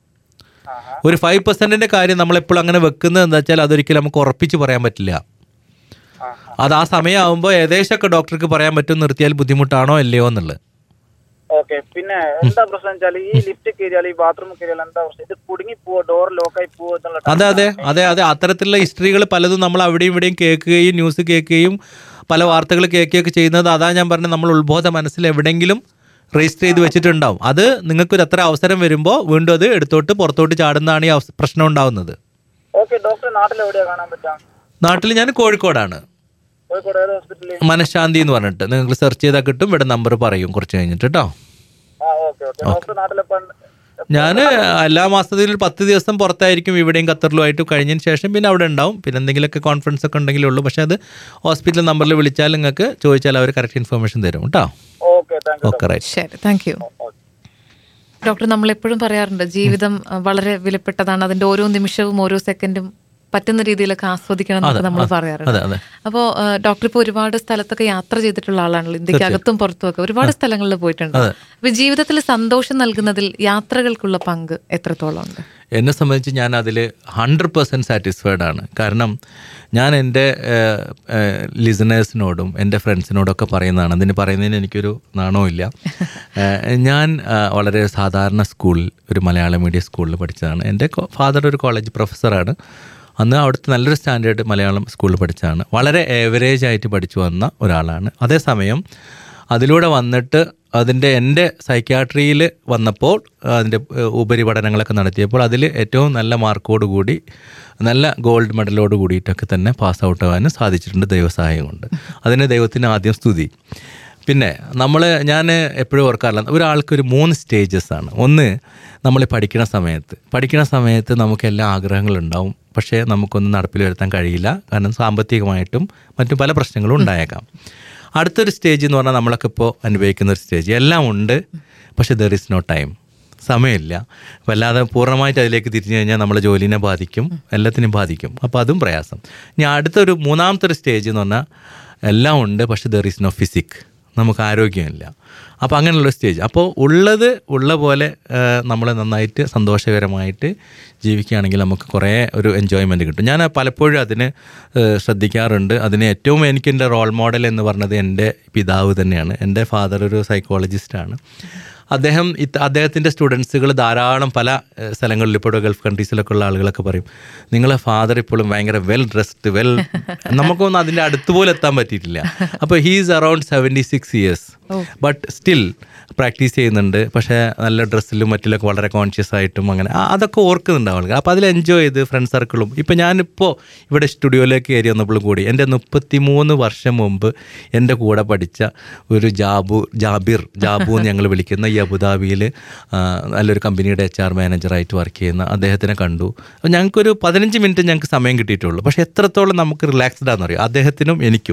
ഒരു ഫൈവ് പെർസെൻറ്റിൻ്റെ കാര്യം നമ്മളെപ്പോഴും അങ്ങനെ വെക്കുന്നത് എന്താ വെച്ചാൽ അതൊരിക്കലും നമുക്ക് ഉറപ്പിച്ച് പറയാൻ പറ്റില്ല അത് ആ സമയമാകുമ്പോൾ ഏകദേശമൊക്കെ ഡോക്ടർക്ക് പറയാൻ പറ്റും നിർത്തിയാൽ ബുദ്ധിമുട്ടാണോ അല്ലയോ എന്നുള്ളത് ഓക്കെ പിന്നെ എന്താ പ്രശ്നം വെച്ചാൽ ഈ ലിഫ്റ്റ് കയറിയാൽ ഈ ബാത്റൂം കയറിയാൽ എന്താ പ്രശ്നം ഇത് കുടുങ്ങി പോവോ ഡോർ ലോക്കായി പോവോ എന്നുള്ള അതെ അതെ അതെ അതെ അത്തരത്തിലുള്ള ഹിസ്റ്ററികൾ പലതും നമ്മൾ അവിടെയും ഇവിടെയും കേൾക്കുകയും ന്യൂസ് കേൾക്കുകയും പല വാർത്തകൾ കേൾക്കുകയൊക്കെ ചെയ്യുന്നത് അതാ ഞാൻ പറഞ്ഞത് നമ്മൾ ഉത്ബോധ മനസ്സിൽ എവിടെയെങ്കിലും രജിസ്റ്റർ ചെയ്ത് വെച്ചിട്ടുണ്ടാവും അത് നിങ്ങൾക്കൊരു എത്ര അവസരം വരുമ്പോൾ വീണ്ടും അത് എടുത്തോട്ട് പുറത്തോട്ട് ചാടുന്നതാണ് ഈ അവസ- പ്രശ്നം ഉണ്ടാവുന്നത് ഓക്കെ ഡോക്ടർ നാട്ടിൽ എവിടെയാ കാണാൻ പറ്റാം നാട്ടിൽ ഞാൻ കോഴിക്കോടാണ് കോഴിക്കോട് ഏത് ഹോസ്പിറ്റലിൽ മനഃശാന്തി എന്ന് പറഞ്ഞിട്ട് നിങ്ങൾക്ക് സെർച്ച് ചെയ്താൽ കിട്ടും ഇവിടെ നമ്പർ പറയും കുറച്ച് കഴിഞ്ഞിട്ട് കേട്ടോ ആ ഓക്കെ ഓക്കെ ഡോക്ടർ നാട്ടിലെപ്പോ ഞാൻ എല്ലാ മാസത്തിലും ഒരു പത്ത് ദിവസം പുറത്തായിരിക്കും ഇവിടെയും ഖത്തറിലുമായിട്ട് കഴിഞ്ഞതിന് ശേഷം പിന്നെ അവിടെ ഉണ്ടാവും പിന്നെ എന്തെങ്കിലുമൊക്കെ കോൺഫറൻസ് ഒക്കെ ഉണ്ടെങ്കിലേ ഉള്ളൂ പക്ഷേ അത് ഹോസ്പിറ്റൽ നമ്പറിൽ വിളിച്ചാൽ നിങ്ങൾക്ക് ചോദിച്ചാൽ അവർ കറക്റ്റ് ഇൻഫർമേഷൻ തരും കേട്ടോ ഓക്കെ താങ്ക് ഓക്കെ റൈറ്റ് ശരി താങ്ക് യു ഡോക്ടർ നമ്മൾ എപ്പോഴും പറയാറുണ്ട് ജീവിതം അഹ്, വളരെ വിലപ്പെട്ടതാണ് അതിന്റെ ഓരോ നിമിഷവും ഓരോ സെക്കൻഡും പറ്റുന്ന രീതിയിലൊക്കെ ആസ്വദിക്കണം എന്നൊക്കെ നമ്മൾ പറയാറുണ്ട് അതെ അതെ അപ്പോൾ ഡോക്ടർ ഇപ്പോൾ ഒരുപാട് സ്ഥലത്തൊക്കെ യാത്ര ചെയ്തിട്ടുള്ള ആളാണല്ലോ ഇന്ത്യക്ക് അകത്തും പുറത്തും ഒക്കെ ഒരുപാട് സ്ഥലങ്ങളിൽ പോയിട്ടുണ്ട് അപ്പൊ ജീവിതത്തിൽ സന്തോഷം നൽകുന്നതിൽ യാത്രകൾക്കുള്ള പങ്ക് എത്രത്തോളം ഉണ്ട് എന്നെ സംബന്ധിച്ച് ഞാൻ അതിൽ ഹൺഡ്രഡ് പെർസെൻറ്റ് സാറ്റിസ്ഫൈഡ് ആണ് കാരണം ഞാൻ എൻ്റെ ലിസണേഴ്സിനോടും എൻ്റെ ഫ്രണ്ട്സിനോടൊക്കെ പറയുന്നതാണ് അതിന് പറയുന്നതിന് എനിക്കൊരു നാണവുമില്ല ഏഹ്, ഞാൻ ആ, വളരെ സാധാരണ സ്കൂളിൽ ഒരു മലയാളം മീഡിയം സ്കൂളിൽ പഠിച്ചതാണ് എൻ്റെ ഫാദർ ഒരു കോളേജ് പ്രൊഫസറാണ് അന്ന് അവിടുത്തെ നല്ലൊരു സ്റ്റാൻഡേർഡ് മലയാളം സ്കൂളിൽ പഠിച്ചതാണ് വളരെ ഏവറേജ് ആയിട്ട് പഠിച്ചു വന്ന ഒരാളാണ് അതേസമയം അതിലൂടെ വന്നിട്ട് അതിൻ്റെ എൻ്റെ സൈക്യാട്രിയിൽ വന്നപ്പോൾ അതിൻ്റെ ഏഹ്, ഉപരിപഠനങ്ങളൊക്കെ നടത്തിയപ്പോൾ അതിൽ ഏറ്റവും നല്ല മാർക്കോട് കൂടി നല്ല ഗോൾഡ് മെഡലോട് കൂടിയിട്ടൊക്കെ തന്നെ പാസ് ഔട്ട് ആവാനും സാധിച്ചിട്ടുണ്ട് ദൈവസഹായം കൊണ്ട് അതിന് ദൈവത്തിന് ആദ്യം സ്തുതി പിന്നെ നമ്മൾ ഞാൻ എപ്പോഴും ഓർക്കാറില്ല ഒരാൾക്ക് ഒരു മൂന്ന് സ്റ്റേജസ് ആണ് ഒന്ന് നമ്മൾ പഠിക്കുന്ന സമയത്ത് പഠിക്കുന്ന സമയത്ത് നമുക്ക് എല്ലാ ആഗ്രഹങ്ങളുണ്ടാവും പക്ഷേ നമുക്കൊന്നും നടപ്പിൽ വരുത്താൻ കഴിയില്ല കാരണം സാമ്പത്തികമായിട്ടും മറ്റു പല പ്രശ്നങ്ങളും ഉണ്ടായേക്കാം അടുത്തൊരു സ്റ്റേജ് എന്ന് പറഞ്ഞാൽ നമ്മളൊക്കെ ഇപ്പോൾ അനുഭവിക്കുന്ന ഒരു സ്റ്റേജ് എല്ലാം ഉണ്ട് പക്ഷേ ദർ ഇസ് നോ ടൈം സമയമില്ല അപ്പോൾ അല്ലാതെ പൂർണ്ണമായിട്ട് അതിലേക്ക് തിരിഞ്ഞു കഴിഞ്ഞാൽ നമ്മളെ ജോലിനെ ബാധിക്കും എല്ലാത്തിനും ബാധിക്കും അപ്പോൾ അതും പ്രയാസം ഇനി അടുത്തൊരു മൂന്നാമത്തെ ഒരു സ്റ്റേജ് എന്ന് പറഞ്ഞാൽ എല്ലാം ഉണ്ട് പക്ഷേ ദർ ഇസ് നോ ഫിസിക് നമുക്ക് ആരോഗ്യമില്ല അപ്പോൾ അങ്ങനെയുള്ള സ്റ്റേജ് അപ്പോൾ ഉള്ളത് ഉള്ള പോലെ നമ്മൾ നന്നായിട്ട് സന്തോഷകരമായിട്ട് ജീവിക്കുകയാണെങ്കിൽ നമുക്ക് കുറേ ഒരു എൻജോയ്മെൻറ്റ് കിട്ടും ഞാൻ പലപ്പോഴും അതിന് ഏഹ്, ശ്രദ്ധിക്കാറുണ്ട് അതിന് ഏറ്റവും എനിക്ക് എൻ്റെ റോൾ മോഡൽ എന്ന് പറഞ്ഞത് എൻ്റെ പിതാവ് തന്നെയാണ് എൻ്റെ ഫാദർ ഒരു സൈക്കോളജിസ്റ്റാണ് അദ്ദേഹം ഇത് അദ്ദേഹത്തിൻ്റെ സ്റ്റുഡൻസുകൾ ധാരാളം പല ഏഹ്, സ്ഥലങ്ങളിൽ ഇപ്പോൾ ഗൾഫ് കൺട്രീസിലൊക്കെ ഉള്ള ആളുകളൊക്കെ പറയും നിങ്ങളെ ഫാദർ ഇപ്പോഴും ഭയങ്കര വെൽ ഡ്രസ്ഡ് വെൽ നമുക്കൊന്നും അതിൻ്റെ അടുത്ത് പോലും എത്താൻ പറ്റിയിട്ടില്ല അപ്പോൾ he's around seventy six years but still practice ചെയ്യുന്നുണ്ട് പക്ഷേ നല്ല ഡ്രസ്സിലും മറ്റിലൊക്കെ വളരെ കോൺഷ്യസ് ആയിട്ടും അങ്ങനെ ആ- അതൊക്കെ ഓർക്കുന്നുണ്ട് ആളുകൾ അപ്പോൾ അതിൽ എൻജോയ് ചെയ്ത് ഫ്രണ്ട് സർക്കിളും ഇപ്പം ഞാനിപ്പോൾ ഇവിടെ സ്റ്റുഡിയോയിലേക്ക് കയറി വന്നപ്പോഴും കൂടി എൻ്റെ മുപ്പത്തി മൂന്ന് വർഷം മുമ്പ് എൻ്റെ കൂടെ പഠിച്ച ഒരു ജാബു ജാബിർ ജാബു എന്ന് ഞങ്ങൾ വിളിക്കുന്ന ഈ അബുദാബിയിൽ നല്ലൊരു കമ്പനിയുടെ എച്ച് ആർ മാനേജറായിട്ട് വർക്ക് ചെയ്യുന്ന അദ്ദേഹത്തിനെ കണ്ടു അപ്പോൾ ഞങ്ങൾക്കൊരു പതിനഞ്ച് മിനിറ്റ് ഞങ്ങൾക്ക് സമയം കിട്ടിയിട്ടുള്ളൂ പക്ഷേ എത്രത്തോളം നമുക്ക് റിലാക്സ്ഡ് ആണെന്നറിയോ അദ്ദേഹത്തിനും എനിക്കും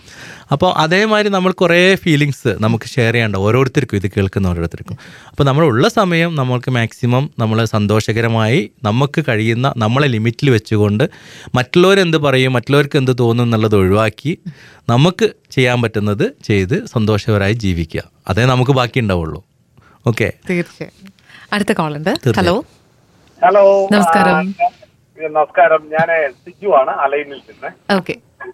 അപ്പോൾ അതേമാതിരി നമ്മൾ കുറേ ഫീലിങ്സ് നമുക്ക് ഷെയർ ചെയ്യേണ്ട ഓരോരുത്തർക്കും ഇത് കേൾക്കുന്ന ഓരോരുത്തർക്കും അപ്പോൾ നമ്മളുള്ള സമയം നമ്മൾക്ക് മാക്സിമം നമ്മൾ സന്തോഷകരമായി നമുക്ക് കഴിയുന്ന നമ്മളെ ലിമിറ്റിൽ വെച്ചുകൊണ്ട് മറ്റുള്ളവരെന്ത് പറയും മറ്റുള്ളവർക്ക് എന്ത് തോന്നും എന്നുള്ളത് ഒഴിവാക്കി നമുക്ക് ചെയ്യാൻ പറ്റുന്നത് ചെയ്ത് സന്തോഷകരമായി ജീവിക്കുക അതേ നമുക്ക് ബാക്കി ഉണ്ടാവുള്ളൂ ഓക്കെ തീർച്ചയായും അടുത്ത കോൾ ഉണ്ട് തീർച്ചയായും. ഹലോ ഹലോ നമസ്കാരം. ആ, നമസ്കാരം ഞാൻ സിജു ആണ് അലൈനിൽ നിന്ന് ഓക്കെ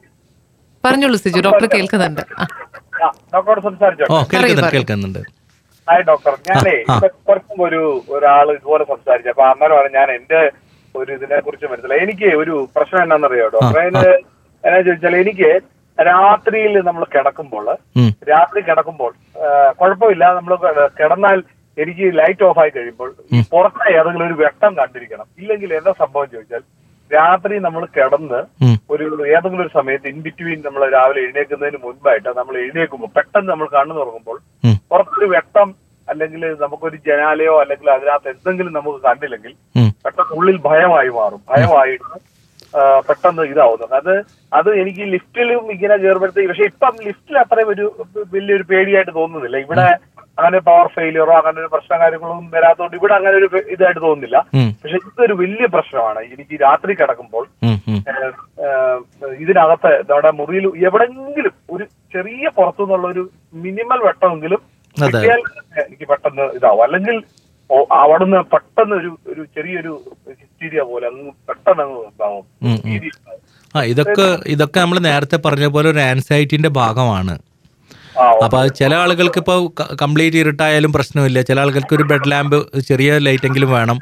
പറഞ്ഞോളൂ സിജു ഡോക്ടർ കേൾക്കുന്നുണ്ട് ആ, ആ, ഡോക്ടറോട് സംസാരിച്ചോ ഓ കേൾക്കുന്നുണ്ട് പറയൂ. കേൾക്കുന്നുണ്ട് ഹായ് ഡോക്ടർ ഞാനേ ആ, ആ. ഇപ്പൊ കുറച്ചും ഒരു ഒരാൾ ഇതുപോലെ സംസാരിച്ചു അപ്പൊ അന്നേരം പറഞ്ഞു ഞാൻ എന്റെ ഒരു ഇതിനെ കുറിച്ച് മനസ്സിലായി എനിക്ക് ഒരു പ്രശ്നം എന്നാണെന്നറിയോ ഡോക്ടർ അതിന് എന്നാ ചോദിച്ചാൽ എനിക്ക് രാത്രിയിൽ നമ്മൾ കിടക്കുമ്പോൾ ഉം. രാത്രി കിടക്കുമ്പോൾ ആ, കുഴപ്പമില്ല നമ്മൾ കിടന്നാൽ എനിക്ക് ലൈറ്റ് ഓഫ് ആയി കഴിയുമ്പോൾ ഈ പുറത്തെ ഏതെങ്കിലും ഒരു വെട്ടം കണ്ടിരിക്കണം ഇല്ലെങ്കിൽ എന്താ സംഭവം ചോദിച്ചാൽ രാത്രി നമ്മൾ കിടന്ന് ഉം. ഒരു ഏതെങ്കിലും ഒരു സമയത്ത് ഇൻ ബിറ്റ്വീൻ നമ്മൾ രാവിലെ എഴുന്നേൽക്കുന്നതിന് മുൻപായിട്ട് നമ്മൾ എഴുന്നേൽക്കുമ്പോൾ പെട്ടെന്ന് നമ്മൾ കണ്ണു തുറക്കുമ്പോൾ ഉം. പുറത്തൊരു വെട്ടം അല്ലെങ്കിൽ നമുക്കൊരു ജനാലയോ അല്ലെങ്കിൽ അതിനകത്ത് എന്തെങ്കിലും നമുക്ക് കണ്ടില്ലെങ്കിൽ ഉം. പെട്ടെന്ന് ഉള്ളിൽ ഭയമായി മാറും ഭയമായിട്ട് ആ, പെട്ടെന്ന് ഇതാവുന്നത് അത് അത് എനിക്ക് ലിഫ്റ്റിലും ഇങ്ങനെ കയറുമ്പോഴത്തേക്ക് പക്ഷെ ഇപ്പം ലിഫ്റ്റിൽ അത്രയും ഒരു വലിയൊരു പേടിയായിട്ട് തോന്നുന്നില്ല ഇവിടെ അങ്ങനെ പവർ ഫെയിലിയറോ അങ്ങനെ ഒരു പ്രശ്നം കാര്യങ്ങളൊന്നും വരാത്തതുകൊണ്ട് ഇവിടെ അങ്ങനെ ഒരു ഇതായിട്ട് തോന്നുന്നില്ല ഉം. പക്ഷെ ഇതൊരു വലിയ പ്രശ്നമാണ് എനിക്ക് രാത്രി കിടക്കുമ്പോൾ ഉം, ഉം. ഏഹ്, ഏഹ്, ഇതിനകത്ത് നമ്മുടെ മുറിയിൽ എവിടെങ്കിലും ഒരു ചെറിയ പുറത്തുനിന്നുള്ള ഒരു മിനിമൽ വെട്ടമെങ്കിലും അതെ. കിട്ടിയാൽ എനിക്ക് പെട്ടെന്ന് ഇതാവും അല്ലെങ്കിൽ ഓ- അവിടുന്ന് പെട്ടെന്ന് ഒരു ഒരു ചെറിയൊരു ഹിസ്റ്റീരിയ പോലെ അങ്ങ് പെട്ടെന്ന് അങ്ങ് ഇതാവും ഉം, ഉം. ആ ഇതൊക്കെ ഇതൊക്കെ നമ്മൾ നേരത്തെ പറഞ്ഞ പോലെ ഒരു ആൻസൈറ്റിന്റെ ഭാഗമാണ് ആ, അപ്പോൾ അത് ചില ആളുകൾക്ക് ഇപ്പോൾ കംപ്ലീറ്റ് ഇരുട്ടായാലും പ്രശ്നമില്ല ചില ആളുകൾക്ക് ഒരു ബെഡ് ലാമ്പ് ചെറിയ ലൈറ്റ് എങ്കിലും വേണം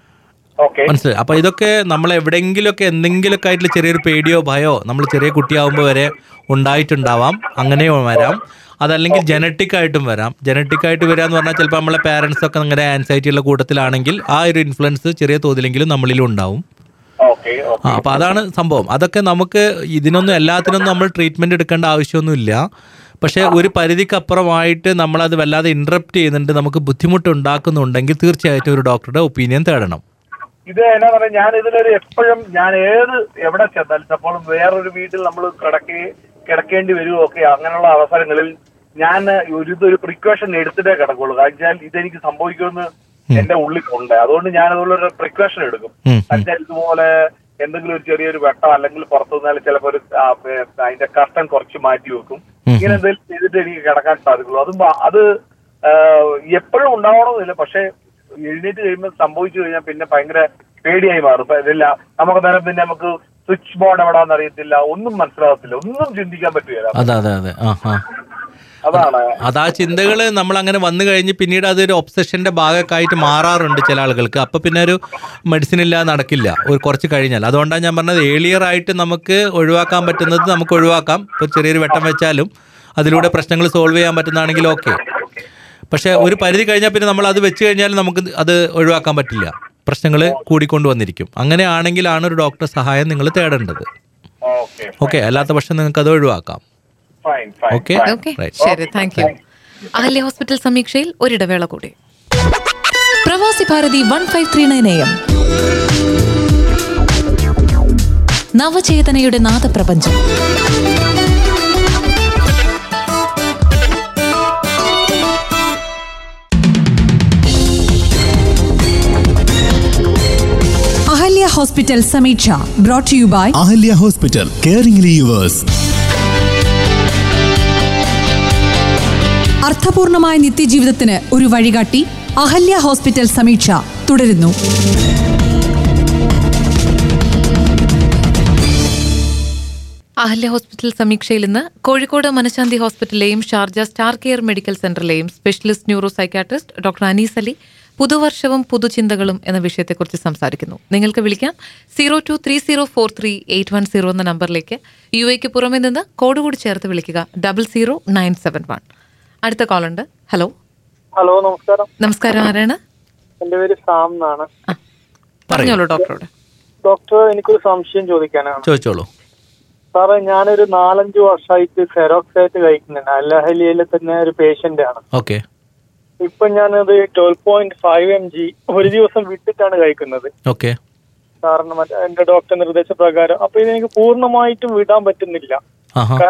ഓക്കെ മനസ്സിലായി അപ്പോൾ ഇതൊക്കെ നമ്മൾ എവിടെയെങ്കിലുമൊക്കെ എന്തെങ്കിലുമൊക്കെ ആയിട്ടുള്ള ചെറിയൊരു പേടിയോ ഭയോ നമ്മൾ ചെറിയ കുട്ടിയാവുമ്പോൾ വരെ ഉണ്ടായിട്ടുണ്ടാവാം അങ്ങനെയോ വരാം അതല്ലെങ്കിൽ ജനറ്റിക് ആയിട്ടും വരാം ജനറ്റിക് ആയിട്ട് വരിക എന്ന് പറഞ്ഞാൽ ചിലപ്പോൾ നമ്മളെ പാരൻസ് ഒക്കെ നിങ്ങളുടെ ആൻസൈറ്റി ഉള്ള കൂട്ടത്തിലാണെങ്കിൽ ആ ഒരു ഇൻഫ്ലുവൻസ് ചെറിയ തോതിലെങ്കിലും നമ്മളിലും ഉണ്ടാവും ഓക്കെ ആ അപ്പോൾ അതാണ് സംഭവം അതൊക്കെ നമുക്ക് ഇതിനൊന്നും എല്ലാത്തിനൊന്നും നമ്മൾ ട്രീറ്റ്മെന്റ് എടുക്കേണ്ട ആവശ്യമൊന്നുമില്ല പക്ഷേ ഒരു പരിധിക്കപ്പുറമായിട്ട് നമ്മളത് വല്ലാതെ ഇൻട്രപ്റ്റ് ചെയ്യുന്നുണ്ട് നമുക്ക് ബുദ്ധിമുട്ട് ഉണ്ടാക്കുന്നുണ്ടെങ്കിൽ തീർച്ചയായിട്ടും ഒരു ഡോക്ടറുടെ ഒപ്പീനിയൻ തേടണം ഇത് എന്നാ പറയാ ഞാൻ ഇതിലൊരു എപ്പോഴും ഞാൻ ഏത് എവിടെ ചെന്നാലും ചിലപ്പോൾ വേറൊരു വീട്ടിൽ നമ്മൾ കിടക്കേ കിടക്കേണ്ടി വരുമോ ഒക്കെ അങ്ങനെയുള്ള അവസരങ്ങളിൽ ഞാൻ ഒരു ഇതൊരു പ്രിക്കോഷൻ എടുത്തിട്ടേ കിടക്കുള്ളൂ കാരണം വെച്ചാൽ ഇതെനിക്ക് സംഭവിക്കുമെന്ന് എന്റെ ഉള്ളിൽ ഉണ്ട് അതുകൊണ്ട് ഞാൻ അതുപോലെ ഒരു പ്രിക്കോഷൻ എടുക്കും ഉം, ഉം. എന്നുവെച്ചാൽ ഇതുപോലെ എന്തെങ്കിലും ഒരു ചെറിയപ്പോഴും വെട്ടം അല്ലെങ്കിൽ പുറത്തു നിന്നാൽ ചിലപ്പോൾ ഒരു ആ, ഏ, അതിന്റെ കർട്ടൻ കുറച്ച് മാറ്റി വെക്കും ഉം. ഇങ്ങനെ എന്തെങ്കിലും ചെയ്തിട്ട് എനിക്ക് കിടക്കാൻ സാധിക്കുള്ളൂ അതും ബ- അത് എപ്പോഴും ഉണ്ടാവണമെന്നില്ല പക്ഷെ എഴുന്നേറ്റ് കഴിയുമ്പോൾ സംഭവിച്ചു കഴിഞ്ഞാൽ പിന്നെ ഭയങ്കര പേടിയായി മാറും ഇപ്പൊ ഇതില്ല നമുക്ക് നേരം പിന്നെ നമുക്ക് സ്വിച്ച് ബോർഡ് എവിടാന്ന് അറിയത്തില്ല ഒന്നും മനസ്സിലാകത്തില്ല ഒന്നും ചിന്തിക്കാൻ പറ്റുകയില്ല അതെ അതെ അതെ ആ ആ അതാണ് അതാ ചിന്തകൾ നമ്മൾ അങ്ങനെ വന്നു കഴിഞ്ഞ് പിന്നീട് അതൊരു ഒബ്സഷന്റെ ഭാഗമൊക്കെ ആയിട്ട് മാറാറുണ്ട് ചില ആളുകൾക്ക് അപ്പൊ പിന്നെ ഒരു മെഡിസിൻ ഇല്ലാതെ നടക്കില്ല ഒരു കുറച്ച് കഴിഞ്ഞാൽ അതുകൊണ്ടാണ് ഞാൻ പറഞ്ഞത് ഏളിയർ ആയിട്ട് നമുക്ക് ഒഴിവാക്കാൻ പറ്റുന്നത് നമുക്ക് ഒഴിവാക്കാം ഇപ്പോൾ ചെറിയൊരു വെട്ടം വെച്ചാലും അതിലൂടെ പ്രശ്നങ്ങൾ സോൾവ് ചെയ്യാൻ പറ്റുന്നതാണെങ്കിൽ ഓക്കെ പക്ഷേ ഒരു പരിധി കഴിഞ്ഞാൽ പിന്നെ നമ്മൾ അത് വെച്ച് കഴിഞ്ഞാൽ നമുക്ക് അത് ഒഴിവാക്കാൻ പറ്റില്ല പ്രശ്നങ്ങൾ കൂടിക്കൊണ്ട് വന്നിരിക്കും അങ്ങനെയാണെങ്കിലാണ് ഒരു ഡോക്ടറെ സഹായം നിങ്ങൾ തേടേണ്ടത് ഓക്കെ ഓക്കെ അല്ലാത്ത പക്ഷം നിങ്ങൾക്ക് അത് ഒഴിവാക്കാം ഫൈൻ ഫൈൻ ഓക്കെ ഓക്കെ ശരി താങ്ക് യു അഹല്യ ഹോസ്പിറ്റൽ സമീക്ഷയിൽ ഒരിടവേള കൂടി Pravasi Bharathi one five three nine M നവചേതനയുടെ നാദപ്രപഞ്ചം Ahalya hospital Sameeksha brought you by Ahalya hospital caring yours അർത്ഥപൂർണമായ നിത്യജീവിതത്തിന് ഒരു വഴികാട്ടി അഹല്യ ഹോസ്പിറ്റൽ സമീക്ഷ തുടരുന്നു അഹല്യ ഹോസ്പിറ്റൽ സമീക്ഷയിൽ ഇന്ന് കോഴിക്കോട് മനശാന്തി ഹോസ്പിറ്റലിലെയും ഷാർജ സ്റ്റാർ കെയർ മെഡിക്കൽ സെന്ററിലെയും specialist neuro psychiatrist doctor Anees Ali പുതുവർഷവും പുതുചിന്തകളും എന്ന വിഷയത്തെക്കുറിച്ച് സംസാരിക്കുന്നു നിങ്ങൾക്ക് വിളിക്കാം zero two three zero four three eight one zero എന്ന നമ്പറിലേക്ക് യു എക്ക് പുറമെ നിന്ന് കോഡ് കൂടി ചേർത്ത് വിളിക്കുക double zero nine seven one അടുത്ത കോളുണ്ട് ഹലോ ഹലോ നമസ്കാരം നമസ്കാരം ആരാണ് എന്റെ പേര് സാം എന്നാണ് പറഞ്ഞോളൂ ഡോക്ടറോട് ഡോക്ടർ എനിക്കൊരു സംശയം ചോദിക്കാനാണ് ചോദിച്ചോളൂ സാറേ ഞാനൊരു നാലഞ്ച് വർഷമായിട്ട് സെറോക്സൈറ്റ് കഴിക്കുന്നുണ്ട് അല്ലഹലിയയിലെ തന്നെ ഒരു പേഷ്യന്റ് ആണ് ഓക്കെ ഇപ്പൊ ഞാനത് twelve point five M G ഒരു ദിവസം വിട്ടിട്ടാണ് കഴിക്കുന്നത് ഓക്കെ കാരണം മറ്റേ എന്റെ ഡോക്ടർ നിർദ്ദേശപ്രകാരം അപ്പൊ ഇതെനിക്ക് പൂർണ്ണമായിട്ടും വിടാൻ പറ്റുന്നില്ല ആഹാ കാരണം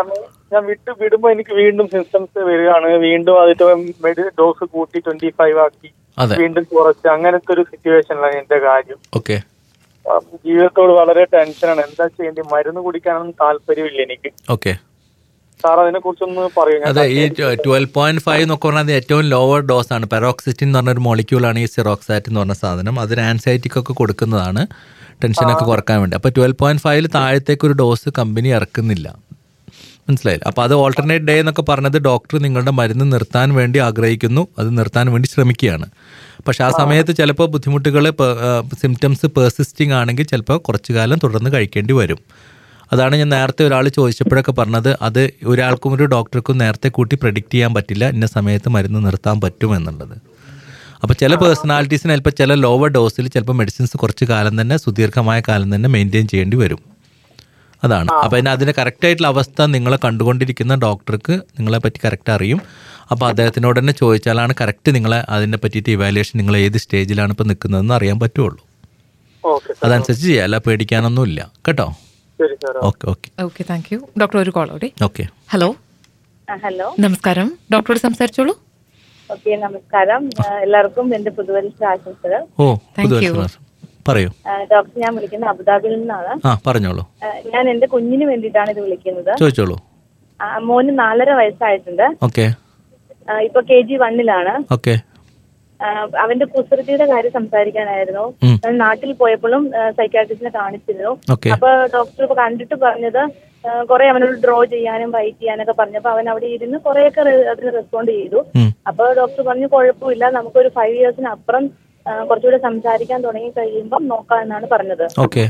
ഞാൻ വിട്ട് വിടുമ്പോ എനിക്ക് വീണ്ടും സിംറ്റംസ് വരികയാണ് വീണ്ടും അതിന്റെ മെഡി ഡോസ് കൂട്ടി ട്വന്റി ഫൈവ് ആക്കി അതെ വീണ്ടും കുറച്ച് അങ്ങനത്തെ ഒരു സിറ്റുവേഷനിലാണ് എന്റെ കാര്യം ഓക്കെ ആ, ജീവിതത്തോട് വളരെ ടെൻഷനാണ് എന്താ ചെയ്യേണ്ടി മരുന്ന് കുടിക്കാനൊന്നും താല്പര്യമില്ല എനിക്ക് ഓക്കെ സാർ അതിനെ കുറിച്ചൊന്ന് പറയൂ ഞാൻ അതെ ഈ ട്വൽവ് പോയിന്റ് ഫൈവ് എന്നൊക്കെ പറഞ്ഞാൽ ഏറ്റവും ലോവർ ഡോസ് ആണ് പെറോക്സിറ്റിൻ എന്ന് പറഞ്ഞൊരു മോളിക്യൂളാണ് ഈ സിറോക്സാറ്റ് എന്ന് പറഞ്ഞ സാധനം അതിന് ആൻസൈറ്റിക്കൊക്കെ കൊടുക്കുന്നതാണ് ടെൻഷനൊക്കെ കുറക്കാൻ വേണ്ടി അപ്പോൾ ട്വൽവ് പോയിന്റ് ഫൈവിൽ താഴത്തേക്ക് ഒരു ഡോസ് കമ്പനി ഇറക്കുന്നില്ല മനസ്സിലായില്ല അപ്പോൾ അത് ഓൾട്ടർനേറ്റ് ഡേ എന്നൊക്കെ പറഞ്ഞത് ഡോക്ടർ നിങ്ങളുടെ മരുന്ന് നിർത്താൻ വേണ്ടി ആഗ്രഹിക്കുന്നു അത് നിർത്താൻ വേണ്ടി ശ്രമിക്കുകയാണ് പക്ഷെ ആ സമയത്ത് ചിലപ്പോൾ ബുദ്ധിമുട്ടുകൾ സിംറ്റംസ് പേഴ്സിസ്റ്റിംഗ് ആണെങ്കിൽ ചിലപ്പോൾ കുറച്ചു കാലം തുടർന്ന് കഴിക്കേണ്ടി വരും അതാണ് ഞാൻ നേരത്തെ ഒരാൾ ചോദിച്ചപ്പോഴൊക്കെ പറഞ്ഞത് അത് ഒരാൾക്കും ഒരു ഡോക്ടർക്കും നേരത്തെ കൂട്ടി പ്രഡിക്റ്റ് ചെയ്യാൻ പറ്റില്ല ഇന്ന സമയത്ത് മരുന്ന് നിർത്താൻ പറ്റും എന്നുള്ളത് അപ്പോൾ ചില പേഴ്സണാലിറ്റീസിന് ചിലപ്പോൾ ചില ലോവർ ഡോസിൽ ചിലപ്പോൾ മെഡിസിൻസ് കുറച്ച് കാലം തന്നെ സുദീർഘമായ കാലം തന്നെ മെയിൻറ്റെയിൻ ചെയ്യേണ്ടി വരും അതാണ് അപ്പോൾ അതിന് അതിൻ്റെ കറക്റ്റായിട്ടുള്ള അവസ്ഥ നിങ്ങളെ കണ്ടുകൊണ്ടിരിക്കുന്ന ഡോക്ടർക്ക് നിങ്ങളെ പറ്റി കറക്റ്റ് അറിയും അപ്പോൾ അദ്ദേഹത്തിനോട് തന്നെ ചോദിച്ചാലാണ് കറക്റ്റ് നിങ്ങളെ അതിനെ പറ്റിയിട്ട് ഇവാലുവേഷൻ നിങ്ങൾ ഏത് സ്റ്റേജിലാണ് ഇപ്പോൾ നിൽക്കുന്നതെന്ന് അറിയാൻ പറ്റുള്ളൂ ഓക്കെ അതനുസരിച്ച് ചെയ്യാം അല്ല പേടിക്കാനൊന്നുമില്ല കേട്ടോ ശരി sir okay okay okay thank you doctor ഒരു കോൾ ഓടെ ഓക്കെ ഹലോ ഹലോ നമസ്കാരം ഡോക്ടറോട് സംസാരിച്ചോളൂ ഓക്കെ നമസ്കാരം ആ, എല്ലാവർക്കും എന്റെ പുതുവത്സര ആശംസകൾ ഓ Thank പുതു you. പറയൂ ആ, ഡോക്ടർ ഞാൻ വിളിക്കുന്നത് അബുദാബിയിൽ നിന്നാണ് ആ പറഞ്ഞോളൂ ആ, ഞാൻ എന്റെ കുഞ്ഞിന് വേണ്ടിയിട്ടാണ് ഇത് വിളിക്കുന്നത് ചോദിച്ചോളൂ ആ, മോന് നാലര വയസ്സായിട്ടുണ്ട് ഓക്കെ ആ, ഇപ്പൊ കെ ജി വണ്ണിലാണ് ഓക്കെ ആ, അവന്റെ കുസൃതിയുടെ കാര്യം സംസാരിക്കാനായിരുന്നു ഉം. ഞാൻ നാട്ടിൽ പോയപ്പോഴും സൈക്കാട്രിസ്റ്റിനെ കാണിച്ചിരുന്നു ഓക്കെ അപ്പൊ ഡോക്ടർ ഇപ്പൊ കണ്ടിട്ട് പറഞ്ഞത് ആ, കുറെ അവനോട് ഡ്രോ ചെയ്യാനും റൈറ്റ് ചെയ്യാനൊക്കെ പറഞ്ഞപ്പോ അവൻ അവിടെ ഇരുന്ന് കുറെയൊക്കെ റെ- അതിന് റെസ്പോണ്ട് ചെയ്തു ഉം. അപ്പൊ ഡോക്ടർ പറഞ്ഞു കുഴപ്പമില്ല നമുക്കൊരു ഫൈവ് ഇയേഴ്സിന് അപ്പുറം ആ, കുറച്ചുകൂടെ സംസാരിക്കാൻ തുടങ്ങി കഴിയുമ്പോൾ നോക്കാം എന്നാണ് പറഞ്ഞത് ഓക്കെ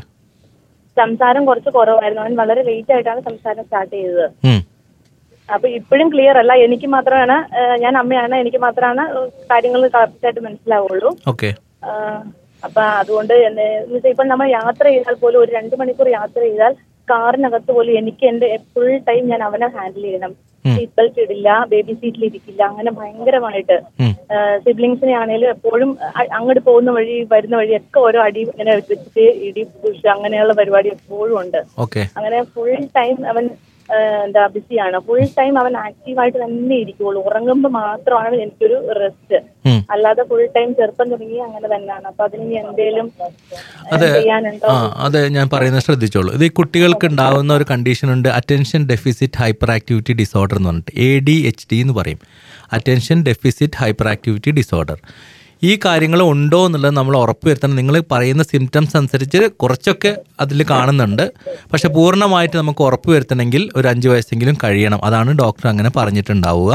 സംസാരം കുറച്ച് കുറവായിരുന്നു അവൻ വളരെ ലേറ്റ് ആയിട്ടാണ് സംസാരം സ്റ്റാർട്ട് ചെയ്തത് ഉം. അപ്പൊ ഇപ്പോഴും ക്ലിയർ അല്ല എനിക്ക് മാത്രമാണ് ആ, ഞാൻ അമ്മയാണ് എനിക്ക് മാത്രമാണ് കാര്യങ്ങൾ കറക്റ്റ് ആയിട്ട് മനസ്സിലാവുള്ളൂ ഓക്കെ ആ, അപ്പൊ അതുകൊണ്ട് എന്നെ എന്നുവെച്ചാൽ ഇപ്പൊ നമ്മൾ യാത്ര ചെയ്താൽ പോലും ഒരു രണ്ട് മണിക്കൂർ യാത്ര ചെയ്താൽ കാറിനകത്ത് പോലും എനിക്ക് എന്റെ ഫുൾ ടൈം ഞാൻ അവനെ ഹാൻഡിൽ ചെയ്യണം സീറ്റ് ബെൽറ്റ് ഇടില്ല ബേബി സീറ്റിൽ ഇരിക്കില്ല അങ്ങനെ ഭയങ്കരമായിട്ട് ഉം. സിബ്ലിങ്സിനെ ആണെങ്കിലും എപ്പോഴും അ- അങ്ങോട്ട് പോകുന്ന വഴി വരുന്ന വഴി ഒക്കെ ഓരോ അടി ഇങ്ങനെ വെച്ചിട്ട് ഇടി പുഷ് അങ്ങനെയുള്ള പരിപാടി എപ്പോഴും ഉണ്ട് ഓക്കെ അങ്ങനെ ഫുൾ ടൈം അവൻ ആ, എന്താ ബിസിയാണ് ഫുൾ ടൈം അവൻ ആക്റ്റീവായിട്ട് തന്നെ ഇരിക്കുള്ളൂ ഉറങ്ങുമ്പോൾ മാത്രമാണ് എനിക്കൊരു റെസ്റ്റ് ഉം. അല്ലാതെ ഫുൾ ടൈം ചെറുപ്പം തുടങ്ങി അങ്ങനെ തന്നെയാണ് അപ്പൊ അതിന് ഇനി എന്തേലും അതെ ചെയ്യാനുണ്ടോ ആ അതെ ഞാൻ പറയുന്നത് ശ്രദ്ധിച്ചോളൂ ഇത് ഈ കുട്ടികൾക്ക് ഉണ്ടാവുന്ന ഒരു കണ്ടീഷൻ ഉണ്ട് attention deficit hyperactivity disorder എന്ന് പറഞ്ഞിട്ട് എ ഡി എച്ച് ഡി എന്ന് പറയും attention deficit hyperactivity disorder ഈ കാര്യങ്ങൾ ഉണ്ടോ എന്നുള്ളത് നമ്മൾ ഉറപ്പുവരുത്തണം നിങ്ങൾ പറയുന്ന സിംറ്റംസ് അനുസരിച്ച് കുറച്ചൊക്കെ അതിൽ കാണുന്നുണ്ട് പക്ഷെ പൂർണ്ണമായിട്ട് നമുക്ക് ഉറപ്പുവരുത്തണമെങ്കിൽ ഒരു അഞ്ച് വയസ്സെങ്കിലും കഴിയണം അതാണ് ഡോക്ടർ അങ്ങനെ പറഞ്ഞിട്ടുണ്ടാവുക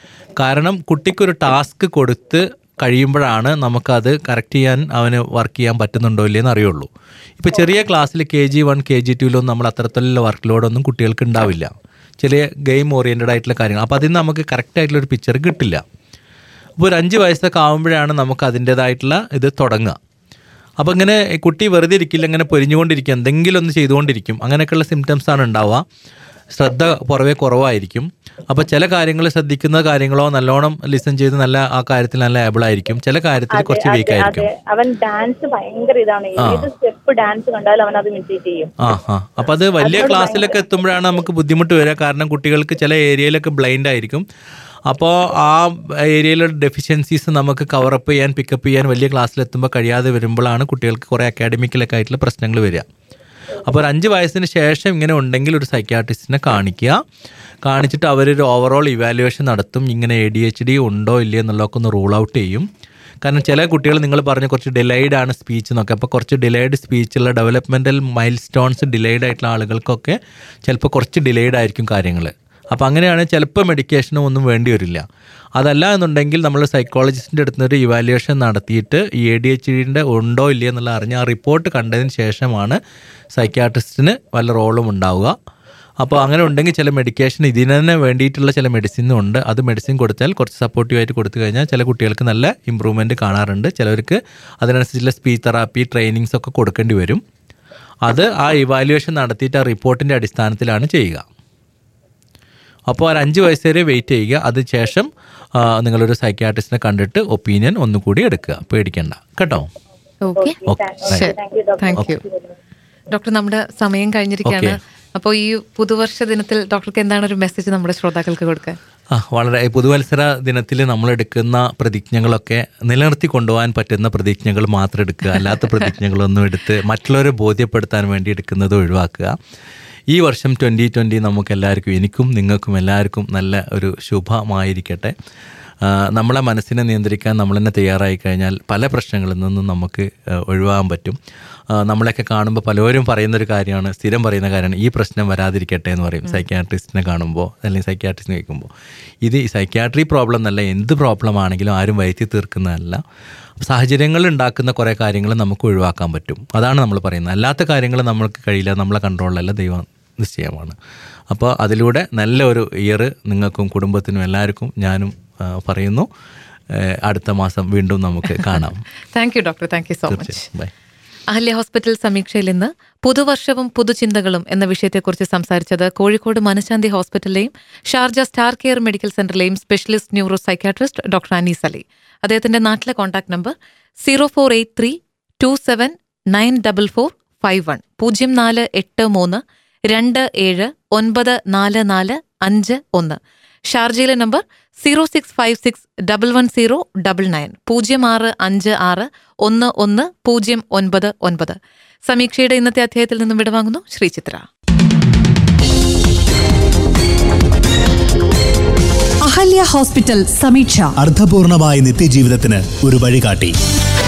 കാരണം കുട്ടിക്കൊരു ടാസ്ക് കൊടുത്ത് കഴിയുമ്പോഴാണ് നമുക്കത് കറക്റ്റ് ചെയ്യാൻ അവന് വർക്ക് ചെയ്യാൻ പറ്റുന്നുണ്ടോ ഇല്ലയെന്ന് അറിയുള്ളൂ ഇപ്പോൾ ചെറിയ ക്ലാസ്സിൽ K G one K G ടുവിലൊന്നും നമ്മൾ അത്തരത്തിലുള്ള വർക്ക് ലോഡൊന്നും കുട്ടികൾക്ക് ഉണ്ടാവില്ല ചെറിയ ഗെയിം ഓറിയൻറ്റഡ് ആയിട്ടുള്ള കാര്യങ്ങൾ അപ്പോൾ അതിൽ നിന്ന് നമുക്ക് കറക്റ്റ് ആയിട്ടുള്ള ഒരു പിക്ചർ കിട്ടില്ല അപ്പോൾ ഒരു അഞ്ച് വയസ്സൊക്കെ ആകുമ്പോഴാണ് നമുക്ക് അതിൻ്റേതായിട്ടുള്ള ഇത് തുടങ്ങുക അപ്പോൾ ഇങ്ങനെ ഈ കുട്ടി വെറുതെ ഇരിക്കില്ല ഇങ്ങനെ പൊരിഞ്ഞുകൊണ്ടിരിക്കും എന്തെങ്കിലും ഒന്ന് ചെയ്തുകൊണ്ടിരിക്കും അങ്ങനെയൊക്കെയുള്ള സിംറ്റംസ് ആണ് ഉണ്ടാവുക ശ്രദ്ധ പുറവേ കുറവായിരിക്കും അപ്പോൾ ചില കാര്യങ്ങൾ ശ്രദ്ധിക്കുന്ന കാര്യങ്ങളോ നല്ലോണം ലിസൺ ചെയ്ത് നല്ല ആ കാര്യത്തിൽ നല്ല ഏബിൾ ആയിരിക്കും ചില കാര്യത്തിൽ കുറച്ച് വീക്ക് അതെ ആയിരിക്കും അതെ അവൻ ഡാൻസ് ഭയങ്കര ഇതാണ് ഏത് സ്റ്റെപ്പ് ഡാൻസ് കണ്ടാലും അവൻ അത് ഇമിറ്റേറ്റ് ചെയ്യും ആ ആ അപ്പം അത് വലിയ ക്ലാസ്സിലൊക്കെ എത്തുമ്പോഴാണ് നമുക്ക് ബുദ്ധിമുട്ട് വരിക കാരണം കുട്ടികൾക്ക് ചില ഏരിയയിലൊക്കെ ബ്ലൈൻഡ് ആയിരിക്കും അപ്പോൾ ആ ഏരിയയിലുള്ള ഡെഫിഷ്യൻസീസ് നമുക്ക് കവറപ്പ് ചെയ്യാൻ പിക്കപ്പ് ചെയ്യാൻ വലിയ ക്ലാസ്സിലെത്തുമ്പോൾ കഴിയാതെ വരുമ്പോഴാണ് കുട്ടികൾക്ക് കുറേ അക്കാഡമിക്കലൊക്കെ ആയിട്ടുള്ള പ്രശ്നങ്ങൾ വരിക അപ്പോൾ ഒരു അഞ്ച് വയസ്സിന് ശേഷം ഇങ്ങനെ ഉണ്ടെങ്കിൽ ഒരു സൈക്യാട്രിസ്റ്റിനെ കാണിക്കുക കാണിച്ചിട്ട് അവരൊരു ഓവറോൾ ഇവാലുവേഷൻ നടത്തും ഇങ്ങനെ എ ഡി എച്ച് ഡി ഉണ്ടോ ഇല്ലയോ എന്നുള്ളതൊക്കെ ഒന്ന് റൂൾ ഔട്ട് ചെയ്യും കാരണം ചില കുട്ടികൾ നിങ്ങൾ പറഞ്ഞ കുറച്ച് ഡിലൈഡ് ആണ് സ്പീച്ച് എന്നൊക്കെ അപ്പോൾ കുറച്ച് ഡിലൈഡ് സ്പീച്ചുള്ള ഡെവലപ്മെൻറ്റൽ മൈൽ സ്റ്റോൺസ് ഡിലൈഡ് ആയിട്ടുള്ള ആളുകൾക്കൊക്കെ ചിലപ്പോൾ കുറച്ച് ഡിലൈഡ് ആയിരിക്കും കാര്യങ്ങൾ അപ്പോൾ അങ്ങനെയാണ് ചിലപ്പോൾ മെഡിക്കേഷനും ഒന്നും വേണ്ടി വരില്ല അതല്ല എന്നുണ്ടെങ്കിൽ നമ്മൾ സൈക്കോളജിസ്റ്റിൻ്റെ അടുത്ത് നിന്ന് ഒരു ഇവാലുവേഷൻ നടത്തിയിട്ട് ഈ എ ഡി എച്ച് ഡിൻ്റെ ഉണ്ടോ ഇല്ലയോ എന്നുള്ള അറിഞ്ഞ് ആ റിപ്പോർട്ട് കണ്ടതിന് ശേഷമാണ് സൈക്യാട്രിസ്റ്റിന് വല്ല റോളും ഉണ്ടാവുക അപ്പോൾ അങ്ങനെ ഉണ്ടെങ്കിൽ ചില മെഡിക്കേഷൻ ഇതിന് തന്നെ വേണ്ടിയിട്ടുള്ള ചില മെഡിസിനും ഉണ്ട് അത് മെഡിസിൻ കൊടുത്താൽ കുറച്ച് സപ്പോർട്ടീവായിട്ട് കൊടുത്തു കഴിഞ്ഞാൽ ചില കുട്ടികൾക്ക് നല്ല ഇമ്പ്രൂവ്മെൻറ്റ് കാണാറുണ്ട് ചിലവർക്ക് അതിനനുസരിച്ചുള്ള സ്പീച്ച് തെറാപ്പി ട്രെയിനിങ്സ് ഒക്കെ കൊടുക്കേണ്ടി വരും അത് ആ ഇവാലുവേഷൻ നടത്തിയിട്ട് ആ റിപ്പോർട്ടിൻ്റെ അടിസ്ഥാനത്തിലാണ് ചെയ്യുക അപ്പോൾ ഒരു അഞ്ച് വയസ്സ് വരെ വെയിറ്റ് ചെയ്യുക അതിന് ശേഷം ആ, നിങ്ങളൊരു സൈക്യാട്രിസ്റ്റിനെ കണ്ടിട്ട് ഒപ്പീനിയൻ ഒന്നുകൂടി എടുക്കുക പേടിക്കണ്ട കേട്ടോ ഓക്കെ ഓക്കെ ശരി താങ്ക് യു ഡോക്ടർ നമ്മുടെ സമയം കഴിഞ്ഞിരിക്കുകയാണ് Okay. അപ്പോൾ ഈ പുതുവർഷ ദിനത്തിൽ ഡോക്ടർക്ക് എന്താണ് ഒരു മെസ്സേജ് നമ്മുടെ ശ്രോതാക്കൾക്ക് കൊടുക്കാൻ ആ വളരെ ഈ പുതുവത്സര ദിനത്തിൽ നമ്മൾ എടുക്കുന്ന പ്രതിജ്ഞകളൊക്കെ നിലനിർത്തി കൊണ്ടുപോകാൻ പറ്റുന്ന പ്രതിജ്ഞകൾ മാത്രം എടുക്കുക അല്ലാത്ത പ്രതിജ്ഞകളൊന്നും എടുത്ത് മറ്റുള്ളവരെ ബോധ്യപ്പെടുത്താൻ വേണ്ടി എടുക്കുന്നത് ഒഴിവാക്കുക ഈ വർഷം ട്വൻ്റി ട്വൻ്റി നമുക്ക് എല്ലാവർക്കും എനിക്കും നിങ്ങൾക്കും എല്ലാവർക്കും നല്ല ഒരു ശുഭമായിരിക്കട്ടെ ആ, നമ്മളെ മനസ്സിനെ നിയന്ത്രിക്കാൻ നമ്മൾ തന്നെ തയ്യാറായി കഴിഞ്ഞാൽ പല പ്രശ്നങ്ങളിൽ നിന്നും നമുക്ക് ആ, ഒഴിവാകാൻ പറ്റും ആ, നമ്മളെയൊക്കെ കാണുമ്പോൾ പലരും പറയുന്നൊരു കാര്യമാണ് സ്ഥിരം പറയുന്ന കാര്യമാണ് ഈ പ്രശ്നം വരാതിരിക്കട്ടെ എന്ന് പറയും സൈക്യാട്രിസ്റ്റിനെ കാണുമ്പോൾ അല്ലെങ്കിൽ സൈക്യാട്രിസ്റ്റിനെ കേൾക്കുമ്പോൾ ഇത് ഈ സൈക്യാട്രി പ്രോബ്ലം എന്നല്ല എന്ത് പ്രോബ്ലം ആണെങ്കിലും ആരും വരുത്തി തീർക്കുന്നതല്ല സാഹചര്യങ്ങൾ ഉണ്ടാക്കുന്ന കുറേ കാര്യങ്ങൾ നമുക്ക് ഒഴിവാക്കാൻ പറ്റും അതാണ് നമ്മൾ പറയുന്നത് അല്ലാത്ത കാര്യങ്ങൾ നമ്മൾക്ക് കഴിയില്ല നമ്മളെ കൺട്രോളിലല്ല ദൈവം നിശ്ചയമാണ് അപ്പോൾ അതിലൂടെ നല്ല ഒരു ഇയർ നിങ്ങൾക്കും കുടുംബത്തിനും എല്ലാവർക്കും ഞാനും ആ, പറയുന്നു ഏ, അടുത്ത മാസം വീണ്ടും നമുക്ക് കാണാം thank you doctor thank you so much തീർച്ചയായും ബൈ അഹല്യ ഹോസ്പിറ്റൽ സമീക്ഷയിൽ ഇന്ന് പുതുവർഷവും പുതുചിന്തകളും എന്ന വിഷയത്തെക്കുറിച്ച് സംസാരിച്ചത് കോഴിക്കോട് മനശാന്തി ഹോസ്പിറ്റലിലെയും ഷാർജ സ്റ്റാർ കെയർ മെഡിക്കൽ സെന്ററിലെയും specialist neuro psychiatrist doctor Anees Ali അദ്ദേഹത്തിന്റെ നാട്ടിലെ contact number zero four eight three two seven nine double four five one പൂജ്യം നാല് എട്ട് മൂന്ന് രണ്ട് ഏഴ് ഒൻപത് നാല് നാല് അഞ്ച് ഒന്ന് ഷാർജയിലെ number zero six five six double one zero double nine പൂജ്യം ആറ് അഞ്ച് ആറ് ഒന്ന് ഒന്ന് പൂജ്യം ഒൻപത് ഒൻപത് സമീക്ഷയുടെ ഇന്നത്തെ അധ്യായത്തിൽ നിന്നും വിടവാങ്ങുന്നു ശ്രീചിത്ര അഹല്യ ഹോസ്പിറ്റൽ സമീക്ഷ അർത്ഥപൂർണമായ നിത്യജീവിതത്തിന് ഒരു വഴികാട്ടി